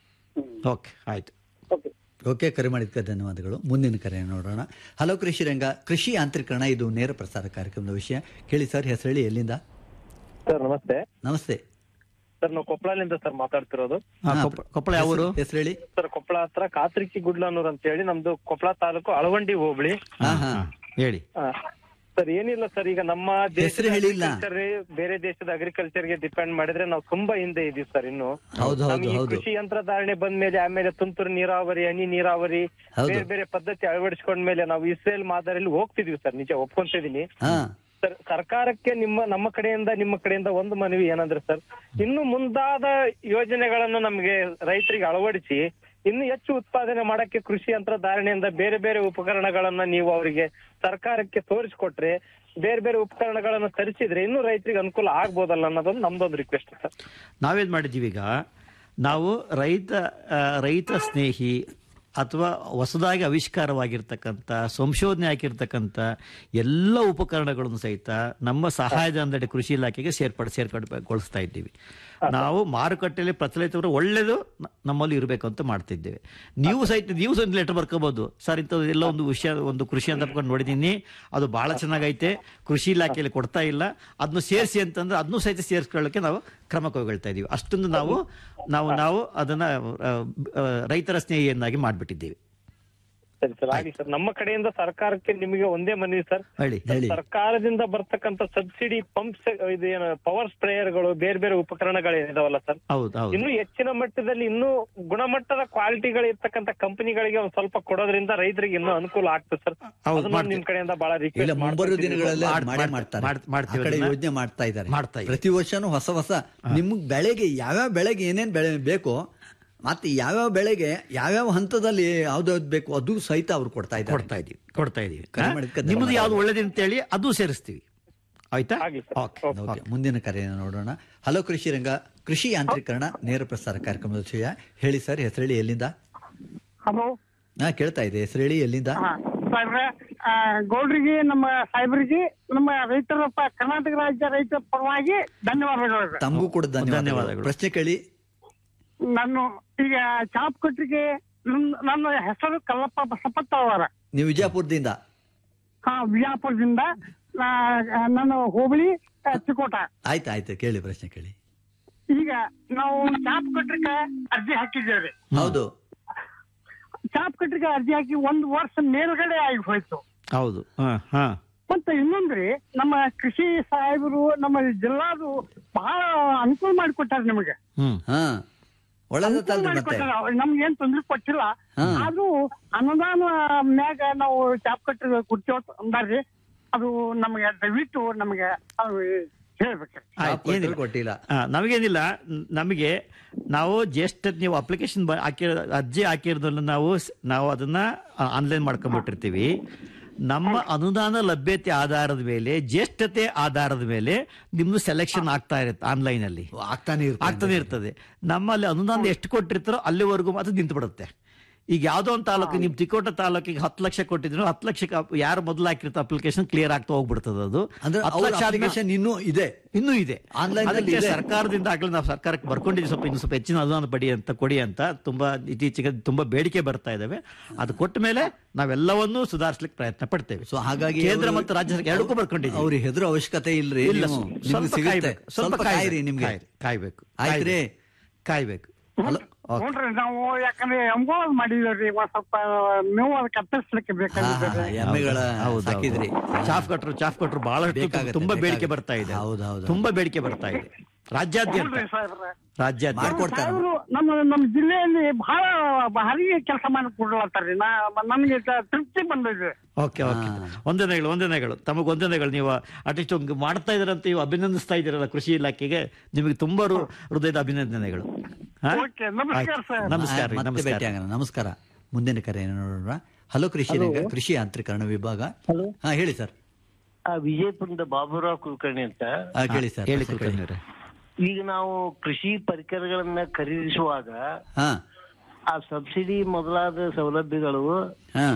ಓಕೆ ಆಯ್ತು ಓಕೆ ಓಕೆ ಕರೆ ಮಾಡಿದ್ದಕ್ಕೆ ಧನ್ಯವಾದಗಳು ಮುಂದಿನ ಕರೆ ನೋಡೋಣ ಹಲೋ ಕೃಷಿರಂಗ ಕೃಷಿ ಯಾಂತ್ರೀಕರಣ ಇದು ನೇರ ಪ್ರಸಾರ ಕಾರ್ಯಕ್ರಮದ ವಿಷಯ ಕೇಳಿ ಸರ್ ಹೆಸರು ಹೇಳಿ ಎಲ್ಲಿಂದ ಸರ್ ನಮಸ್ತೆ ನಮಸ್ತೆ ಸರ್ ನಾವು ಕೊಪ್ಪಳದಿಂದ ಸರ್ ಮಾತಾಡ್ತಿರೋದು ಹಾ, ಕೊಪ್ಪ- ಕೊಪ್ಪಳ ಯಾವ ಊರು ಹೆಸರು ಹೇಳಿ ಸರ್ ಕೊಪ್ಪಳ ಹತ್ರ ಕಾತ್ರಿಕಿ ಗುಡ್ಲನೂರ್ ಅಂತ ಹೇಳಿ ನಮ್ದು ಕೊಪ್ಪಳ ತಾಲೂಕು ಅಳವಂಡಿ ಹೋಬಳಿ ಹಾ ಹಾ ಹೇಳಿ ಆ, ಸರ್ ಏನಿಲ್ಲ ಸರ್ ಈಗ ನಮ್ಮ ಹೆಸ್ರು ಹೇಳಿಲ್ಲ. agriculture ಬೇರೆ ದೇಶದ ಅಗ್ರಿಕಲ್ಚರ್ ಗೆ ಡಿಪೆಂಡ್ ಮಾಡಿದ್ರೆ ನಾವು ತುಂಬಾ ಹಿಂದೆ ಇದೀವಿ ಸರ್ ಇನ್ನು ಹೌದು, ಹೌದು, ನಮ್ಗೆ ಈ ಹೌದು. ಕೃಷಿ ಯಂತ್ರಧಾರಣೆ ಬಂದ್ಮೇಲೆ ಆಮೇಲೆ ತುಂತುರು ನೀರಾವರಿ ಹನಿ ನೀರಾವರಿ ಹೌದು. ಬೇರೆ ಬೇರೆ ಪದ್ಧತಿ ಅಳವಡಿಸ್ಕೊಂಡ್ಮೇಲೆ ನಾವು ಇಸ್ರೇಲ್ ಮಾದರಿಯಲ್ಲಿ ಹೋಗ್ತಿದೀವಿ ಸರ್ ನಿಜ ಒಪ್ಕೊಂತಿದೀನಿ ಹಾ ಸರ್ ಸರ್ಕಾರಕ್ಕೆ ನಿಮ್ಮ ನಮ್ಮ ಕಡೆಯಿಂದ ನಿಮ್ಮ ಕಡೆಯಿಂದ ಒಂದು ಮನವಿ ಏನಂದ್ರೆ ಸರ್ ಇನ್ನು ಮುಂದಾದ ಯೋಜನೆಗಳನ್ನು ನಮಗೆ ರೈತರಿಗೆ ಅಳವಡಿಸಿ ಇನ್ನು ಹೆಚ್ಚು ಉತ್ಪಾದನೆ ಮಾಡಕ್ಕೆ ಕೃಷಿ ಯಂತ್ರಧಾರಣೆಯಿಂದ ಬೇರೆ ಬೇರೆ ಉಪಕರಣಗಳನ್ನ ನೀವು ಅವರಿಗೆ ಸರ್ಕಾರಕ್ಕೆ ತೋರಿಸ್ಕೊಟ್ರೆ ಬೇರೆ ಬೇರೆ ಉಪಕರಣಗಳನ್ನ ತರಿಸಿದ್ರೆ ಇನ್ನೂ ರೈತರಿಗೆ ಅನುಕೂಲ ಆಗ್ಬೋದಲ್ಲ ಅನ್ನೋದೊಂದು ನಮ್ದೊಂದು ರಿಕ್ವೆಸ್ಟ್ ಸರ್ ನಾವೇನು ಮಾಡಿದ್ದೀವಿ ಈಗ ನಾವು ರೈತ ಆ, ರೈತ ಸ್ನೇಹಿ ಅಥವಾ ಹೊಸದಾಗಿ ಆವಿಷ್ಕಾರವಾಗಿರ್ತಕ್ಕಂಥ ಸಂಶೋಧನೆ ಆಗಿರ್ತಕ್ಕಂಥ ಎಲ್ಲ ಉಪಕರಣಗಳನ್ನು ಸಹಿತ ನಮ್ಮ ಸಹಾಯಧನದಡಿ ಕೃಷಿ ಇಲಾಖೆಗೆ ಸೇರ್ಪಡೆ ಸೇರ್ಪಡೆಗೊಳಿಸ್ತಾ ಇದ್ದೀವಿ ನಾವು ಮಾರುಕಟ್ಟೆಯಲ್ಲಿ ಪ್ರಚಲಿತವರು ಒಳ್ಳೇದು ನ- ನಮ್ಮಲ್ಲಿ ಇರಬೇಕು ಅಂತ ಮಾಡ್ತಿದ್ದೇವೆ ನೀವು ಸಹಿತ ನೀವು ಸಹ ಲೆಟರ್ ಬರ್ಕೋಬಹುದು ಸರ್ ಇಂಥದ್ದು ಎಲ್ಲ ಒಂದು ವಿಷಯ ಒಂದು ಕೃಷಿ ಅಂತ ಬರ್ಕೊಂಡು ನೋಡಿದ್ದೀನಿ ಅದು ಬಹಳ ಚೆನ್ನಾಗೈತೆ ಕೃಷಿ ಇಲಾಖೆಯಲ್ಲಿ ಕೊಡ್ತಾ ಇಲ್ಲ ಅದನ್ನು ಸೇರಿಸಿ ಅಂತಂದ್ರೆ ಅದನ್ನು ಸಹಿತ ಸೇರಿಸ್ಕೊಳ್ಳೋಕೆ ನಾವು ಕ್ರಮ ಕೈಗೊಳ್ತಾ ಇದೀವಿ ಅಷ್ಟೊಂದು ನಾವು ನಾವು ನಾವು ಅದನ್ನ ಆ, ಆ, ರೈತರ ಸ್ನೇಹಿಯನ್ನಾಗಿ ಮಾಡಿಬಿಟ್ಟಿದ್ದೀವಿ ಸರಿ ಸರ್ ಆಗಲಿ ಸರ್ ನಮ್ಮ ಕಡೆಯಿಂದ ಸರ್ಕಾರಕ್ಕೆ ನಿಮಗೆ ಒಂದೇ ಮನವಿ ಸರ್ ಹೇಳಿ ಹೇಳಿ ಸರ್ಕಾರದಿಂದ ಬರ್ತಕ್ಕಂಥ ಸಬ್ಸಿಡಿ ಪಂಪ್ಸ್ ಇದು ಏನು ಪವರ್ ಸ್ಪ್ರೇಯರ್ಗಳು ಬೇರೆ ಬೇರೆ ಉಪಕರಣಗಳು ಏನಿದಾವಲ್ಲ ಸರ್ ಹೌದು ಹೌದು ಇನ್ನು ಹೆಚ್ಚಿನ ಮಟ್ಟದಲ್ಲಿ ಇನ್ನೂ ಗುಣಮಟ್ಟದ ಕ್ವಾಲಿಟಿಗಳು ಇರ್ತಕ್ಕಂಥ ಕಂಪನಿಗಳಿಗೆ ಒಂದ್ ಸ್ವಲ್ಪ ಕೊಡೋದ್ರಿಂದ ರೈತರಿಗೆ ಇನ್ನೂ ಅನುಕೂಲ ಆಗ್ತದೆ ಸರ್ ಹೌದು, ಅದನ್ನ ಮಾಡ್ತೀವಿ. ನಿಮ್ ಕಡೆಯಿಂದ ಬಹಳ ಇಲ್ಲ ರಿಕ್ವೆಸ್ಟ್ ಮುಂಬರುವ ದಿನಗಳಲ್ಲಿ ಮಾಡ್- ಮಾಡೇ ಮಾಡ್- ಮಾಡ್ತಾರೆ ಮಾಡ್- ಮಾಡ್ತೀವಿ ಆ ಕಡೆ ಅದನ್ನ. ಯೋಜನೆ ಮಾಡ್ತಾ ಇದ್ದಾರೆ ಮಾಡ್ತಾ ಇದ್ದಾರೆ. ಪ್ರತಿ ವರ್ಷನೂ ಹೊಸ ಹೊಸ ನಿಮ್ಗೆ ಬೆಳೆಗೆ ಯಾವ್ಯಾವ ಬೆಳೆಗೆ ಏನೇನ್ ಬೆಳೆ ಬೇಕೋ ಮತ್ತೆ ಯಾವ್ಯಾವ ಬೆಳೆಗೆ ಯಾವ್ಯಾವ ಹಂತದಲ್ಲಿ ಯಾವ್ದಾವ್ದು ಬೇಕು ಅದು ಸಹಿತ ಅವ್ರು ಕೊಡ್ತಾ ಇದ್ದಾರೆ ಕೊಡ್ತಾ ಇದೀವಿ ಕೊಡ್ತಾ ಇದೀವಿ ಕರೆ ಮಾಡಿದ್ಕೆ ನಿಮ್ಮದು ಧನ್ಯವಾದ. ಯಾವ್ದು ಒಳ್ಳೇದು ಅಂತೇಳಿ ಅದು ಸೇರಿಸ್ತೀವಿ ಆಯ್ತಾ ಆಗ್ಲಿ ಸರ್. ಓಕೆ ಓಕೆ ಮುಂದಿನ ಕರೆಯನ್ನು ನೋಡೋಣ ಹಲೋ ಕೃಷಿ ರಂಗ ಕೃಷಿ ಯಾಂತ್ರೀಕರಣ ನೇರ ಪ್ರಸಾರ ಕಾರ್ಯಕ್ರಮದ ವಿಷಯ ಹೇಳಿ ಸರ್ ಹೆಸರೇಳಿ ಎಲ್ಲಿಂದ ಹಲೋ ಹಾ ಕೇಳ್ತಾ ಇದೆ ಹೆಸರೇಳಿ ಎಲ್ಲಿಂದ ಹಾ ಸಾಹೇಬ್ರೆ ಆ, ಗೌಡ್ರಿಗೆ ನಮ್ಮ ಸಾಹೇಬರಿಗೆ ನಮ್ಮ ರೈತರ ಪ- ಕರ್ನಾಟಕ ರಾಜ್ಯ ರೈತರ ಪರವಾಗಿ ಧನ್ಯವಾದಗಳು ತಮಗೂ ಕೂಡ ಧನ್ಯವಾದಗಳು ಧನ್ಯವಾದಗಳು. ಪ್ರಶ್ನೆ ಕೇಳಿ ನಾನು ಈಗ ಚಾಪ್ ಕೊಟ್ರಿಗೆ ನನ್- ನನ್ನ ಹೆಸರು ಕಲ್ಲಪ್ಪ ಬಸಪ್ಪತ್ತ ಅವರ ನೀವು ವಿಜಯಪುರದಿಂದ ಹಾ ವಿಜಯಪುರದಿಂದ ನಾ- ನಾನು ಹೋಬಳಿ ಆ, ಚಿಕ್ಕೋಟ ಆಯ್ತು ಆಯ್ತು ಕೇಳಿ ಪ್ರಶ್ನೆ ಕೇಳಿ ಈಗ ನಾವು ಚಾಪ್ ಕಟ್ರಿಕೆ ಅರ್ಜಿ ಹಾಕಿದ್ದೇವೆ ಹೌದು ಚಾಪ್ ಕಟ್ರಿಕೆ ಅರ್ಜಿ ಹಾಕಿ ಒಂದು ವರ್ಷ ಮೇಲ್ಗಡೆ ಆಗಿ ಹೋಯ್ತು ಹೌದು ಹಾ ಹಾ ಮತ್ತೆ ಇನ್ನೊಂದ್ರಿ ನಮ್ಮ ಕೃಷಿ ಸಾಹೇಬರು ನಮ್ಮ ಜಿಲ್ಲಾದು ಬಹಳ ಅನುಕೂಲ ಮಾಡಿಕೊಟ್ಟಾರೆ ನಿಮಗೆ ಹ್ಮ್ ಹಾ ಒಳ್ಳೇದತ್ತಲ್ರಿ ಮತ್ತೆ ನಮ್ಗೆ ಏನ್ ತೊಂದ್ರೆ ಕೊಟ್ಟಿಲ್ಲ ಹಾ. ಆದ್ರೂ ಅನುದಾನ ಮ್ಯಾಗ ನಾವು ಚಾಪ್ ಕಟ್ಟಿ ಕೊಡ್ತೇವ ಅಂದಾರ್ರಿ ಅದು ನಮಗೆ ದಯವಿಟ್ಟು ನಮಗೆ ಅದು ಹೇಳ್ಬೇಕ್ರಿ ಆಯ್ತು, ಏನಿಲ್ಲ. ಕೊಟ್ಟಿಲ್ಲ ಆ, ನಮಗೇನಿಲ್ಲ ನ್- ನಮಗೆ ನಾವು ಜಸ್ಟ್ ನೀವು ಅಪ್ಲಿಕೇಶನ್ ಹಾಕಿ ಅರ್ಜಿ ಹಾಕಿರೋದನ್ನ ನಾವು ಸ್- ನಾವು ಅದನ್ನ ಆನ್ಲೈನ್ ಮಾಡ್ಕೊಂಡ್ಬಿಟ್ಟಿರ್ತೀವಿ ನಮ್ಮ ಅನುದಾನ ಲಭ್ಯತೆ ಆಧಾರದ ಮೇಲೆ ಜ್ಯೇಷ್ಠತೆ ಆಧಾರದ ಮೇಲೆ ನಿಮ್ದು ಸೆಲೆಕ್ಷನ್ ಆಗ್ತಾ ಇರುತ್ತೆ ಆನ್ಲೈನ್ ಅಲ್ಲಿ ಆಗ್ತಾನೆ ಇರ್ತದೆ. ಆಗ್ತಾನೆ ಇರ್ತದೆ ನಮ್ಮಲ್ಲಿ ಅನುದಾನ ಎಷ್ಟು ಕೊಟ್ಟಿರ್ತಾರೋ ಅಲ್ಲಿವರೆಗೂ ಮಾತ್ರ ನಿಂತು ಬಿಡುತ್ತೆ ಈಗ ಯಾವ್ದೋ ಒಂದು ತಾಲೂಕು ನಿಮ್ ತಿಕೋಟ ತಾಲೂಕಿಗೆ ಹತ್ತು ಲಕ್ಷ ಕೊಟ್ಟಿದ್ರು ಹತ್ತು ಲಕ್ಷಕ್ಕೆ ಅಪ್- ಯಾರು ಮೊದಲು ಹಾಕಿರ್ತ ಅಪ್ಲಿಕೇಶನ್ ಕ್ಲಿಯರ್ ಆಗ್ತಾ ಹೋಗ್ಬಿಡ್ತದೆ ಅದು ಅಂದ್ರೆ ಹತ್ತು ಅವ್ರ ಲಕ್ಷ ಆದ್ಮೇಲೆ- ಅಪ್ಲಿಕೇಶನ್ ಇನ್ನೂ ಇದೆ ಇನ್ನೂ ಇದೆ Online ನಲ್ಲಿ ಅದಕ್ಕೆ ಇದೆ. ಸರ್ಕಾರದಿಂದ ಆಗಲೇ ನಾವು ಸರ್ಕಾರಕ್ಕೆ ಬರ್ಕೊಂಡಿದ್ದೀವಿ ಸ್ವಲ್ಪ ಇನ್ನು ಸ್ವಲ್ಪ ಹೆಚ್ಚಿನ ಅನುದಾನ ಪಡಿ ಅಂತ ಕೊಡಿ ಅಂತ ತುಂಬಾ ಇತ್ತೀಚೆಗೆ ತುಂಬಾ ಬೇಡಿಕೆ ಬರ್ತಾ ಇದಾವೆ ಅದು ಕೊಟ್ಟ ಮೇಲೆ ನಾವೆಲ್ಲವನ್ನೂ ಸುಧಾರಿಸ್ಲಿಕ್ಕೆ ಪ್ರಯತ್ನ ಪಡ್ತೇವೆ ಸೊ ಹಾಗಾಗಿ ಕೇಂದ್ರ ಅವ್ರು- ಮತ್ತು ರಾಜ್ಯ ಸರ್ಕಾರ ಎರಡಕ್ಕೂ ಬರ್ಕೊಂಡಿದ್ದೀವಿ ಅವ್ರಿಗೆ ಹೆದರೋ ಅವಶ್ಯಕತೆ ಇಲ್ರಿ ಇಲ್ಲ ನೀವು- ಸ್ವಲ್ಪ ನಿಮ್ಗೆ ಸಿಗುತ್ತೆ ಕಾಯ್ಬೇಕು, ಸ್ವಲ್ಪ ಕಾಯಿರಿ ಕಾಯ್ಬೇಕು, ನಿಮ್ಗೆ ಕಾಯ್ರಿ, ಕಾಯ್ಬೇಕು ಆಯ್ತ್ರಿ ಕಾಯ್ಬೇಕು ಹಲೋ ಓಕೆ. ನೋಡ್ರಿ ನಾವು ಯಾಕಂದ್ರೆ ಎಂಗೋಲ್ ಮಾಡಿದ್ರಿ ಒಂದ್ ಸ್ವಲ್ಪ ಮೇವು ಅದಕ್ಕೆ ಕತ್ತರಿಸ್ಲಿಕ್ಕೆ ಹಾ, ಹಾ, ಬೇಕಾಗಿದ್ದಾರೆ ಹಾ, ಎಮ್ಮೆಗಳ ಹೌದು, ಹೌದು. ಸಾಕಿದ್ರಿ ಚಾಫ್ ಕಟ್ರು ಚಾಫ್ ಕಟ್ರು ಬಹಳಷ್ಟು ಬೇಕಾಗತ್ತೆ, ತುಂಬಾ ಬೇಡಿಕೆ ಬೇಕಾಗತ್ತೆ. ಬರ್ತಾ ಇದೆ ಹೌದು, ಹೌದು. ತುಂಬಾ ಬೇಡಿಕೆ ಬರ್ತಾ ಇದೆ ರಾಜ್ಯಾದ್ಯಂತ ನೋಡ್ರಿ ಸಾಹೇಬ್ರೆ ರಾಜ್ಯಾದ್ಯಂತ ಮಾಡ್ಕೊಡ್ತಾರೆ ಸಾಹೇಬ್ರು ನಮ್ಮ ನಮ್ಮ ಜಿಲ್ಲೆಯಲ್ಲಿ ಬಹಳ ಭಾರಿ ಕೆಲಸ ಮಾಡಿ ಕೊಡ್ಲತ್ತಾರ್ರಿ ನಾ ನನ್ಗೆ ತ- ತೃಪ್ತಿ ಬಂದಿದೆ ಓಕೆ ಓಕೆ ವಂದನೆಗಳು ವಂದನೆಗಳು ತಮಗೆ ವಂದನೆಗಳು ನೀವು ಅಟ್ಲೀಸ್ಟ್ ಮಾಡ್ತಾ ಇದ್ದೀರಂತ ನೀವು ಅಭಿನಂದಿಸ್ತಾ ಇದ್ದೀರಲ್ಲ ಕೃಷಿ ಇಲಾಖೆಗೆ ನಿಮಗೆ ತುಂಬಾ ಹೃ- ಹೃದಯದ ಅಭಿನಂದನೆಗಳು ಹಾ? ಓಕೆ, ನಮಸ್ಕಾರ ಆಯ್ತು. ಸರ್. ನಮಸ್ಕಾರ ರೀ, ಮತ್ತೆ ನಮಸ್ಕಾರ ಭೇಟಿಯಾಗೋಣ ನಮಸ್ಕಾರ ಮುಂದಿನ ಕರೆಯನ್ನು ನೋಡೋಣ ಹಲೋ ಕೃಷಿ ರಂಗ ಕೃಷಿ ಯಾಂತ್ರೀಕರಣ ವಿಭಾಗ ಹಲೋ ಹಾ ಹೇಳಿ ಸರ್ ವಿಜಯಪುರದ ಬಾಬುರಾವ್ ಕುಲಕರ್ಣಿ ಅಂತ ಹಾ, ಕೇಳಿ ಸರ್ ಹೇಳಿ ಪ್ರಶ್ನೆ ಕೇಳಿ. ಕುಲಕರ್ಣಿಯವರೇ. ಈಗ ನಾವು ಕೃಷಿ ಪರಿಕರಗಳನ್ನ ಖರೀದಿಸುವಾಗ ಹಾ ಆ ಸಬ್ಸಿಡಿ ಮೊದಲಾದ ಸೌಲಭ್ಯಗಳು ಹಾ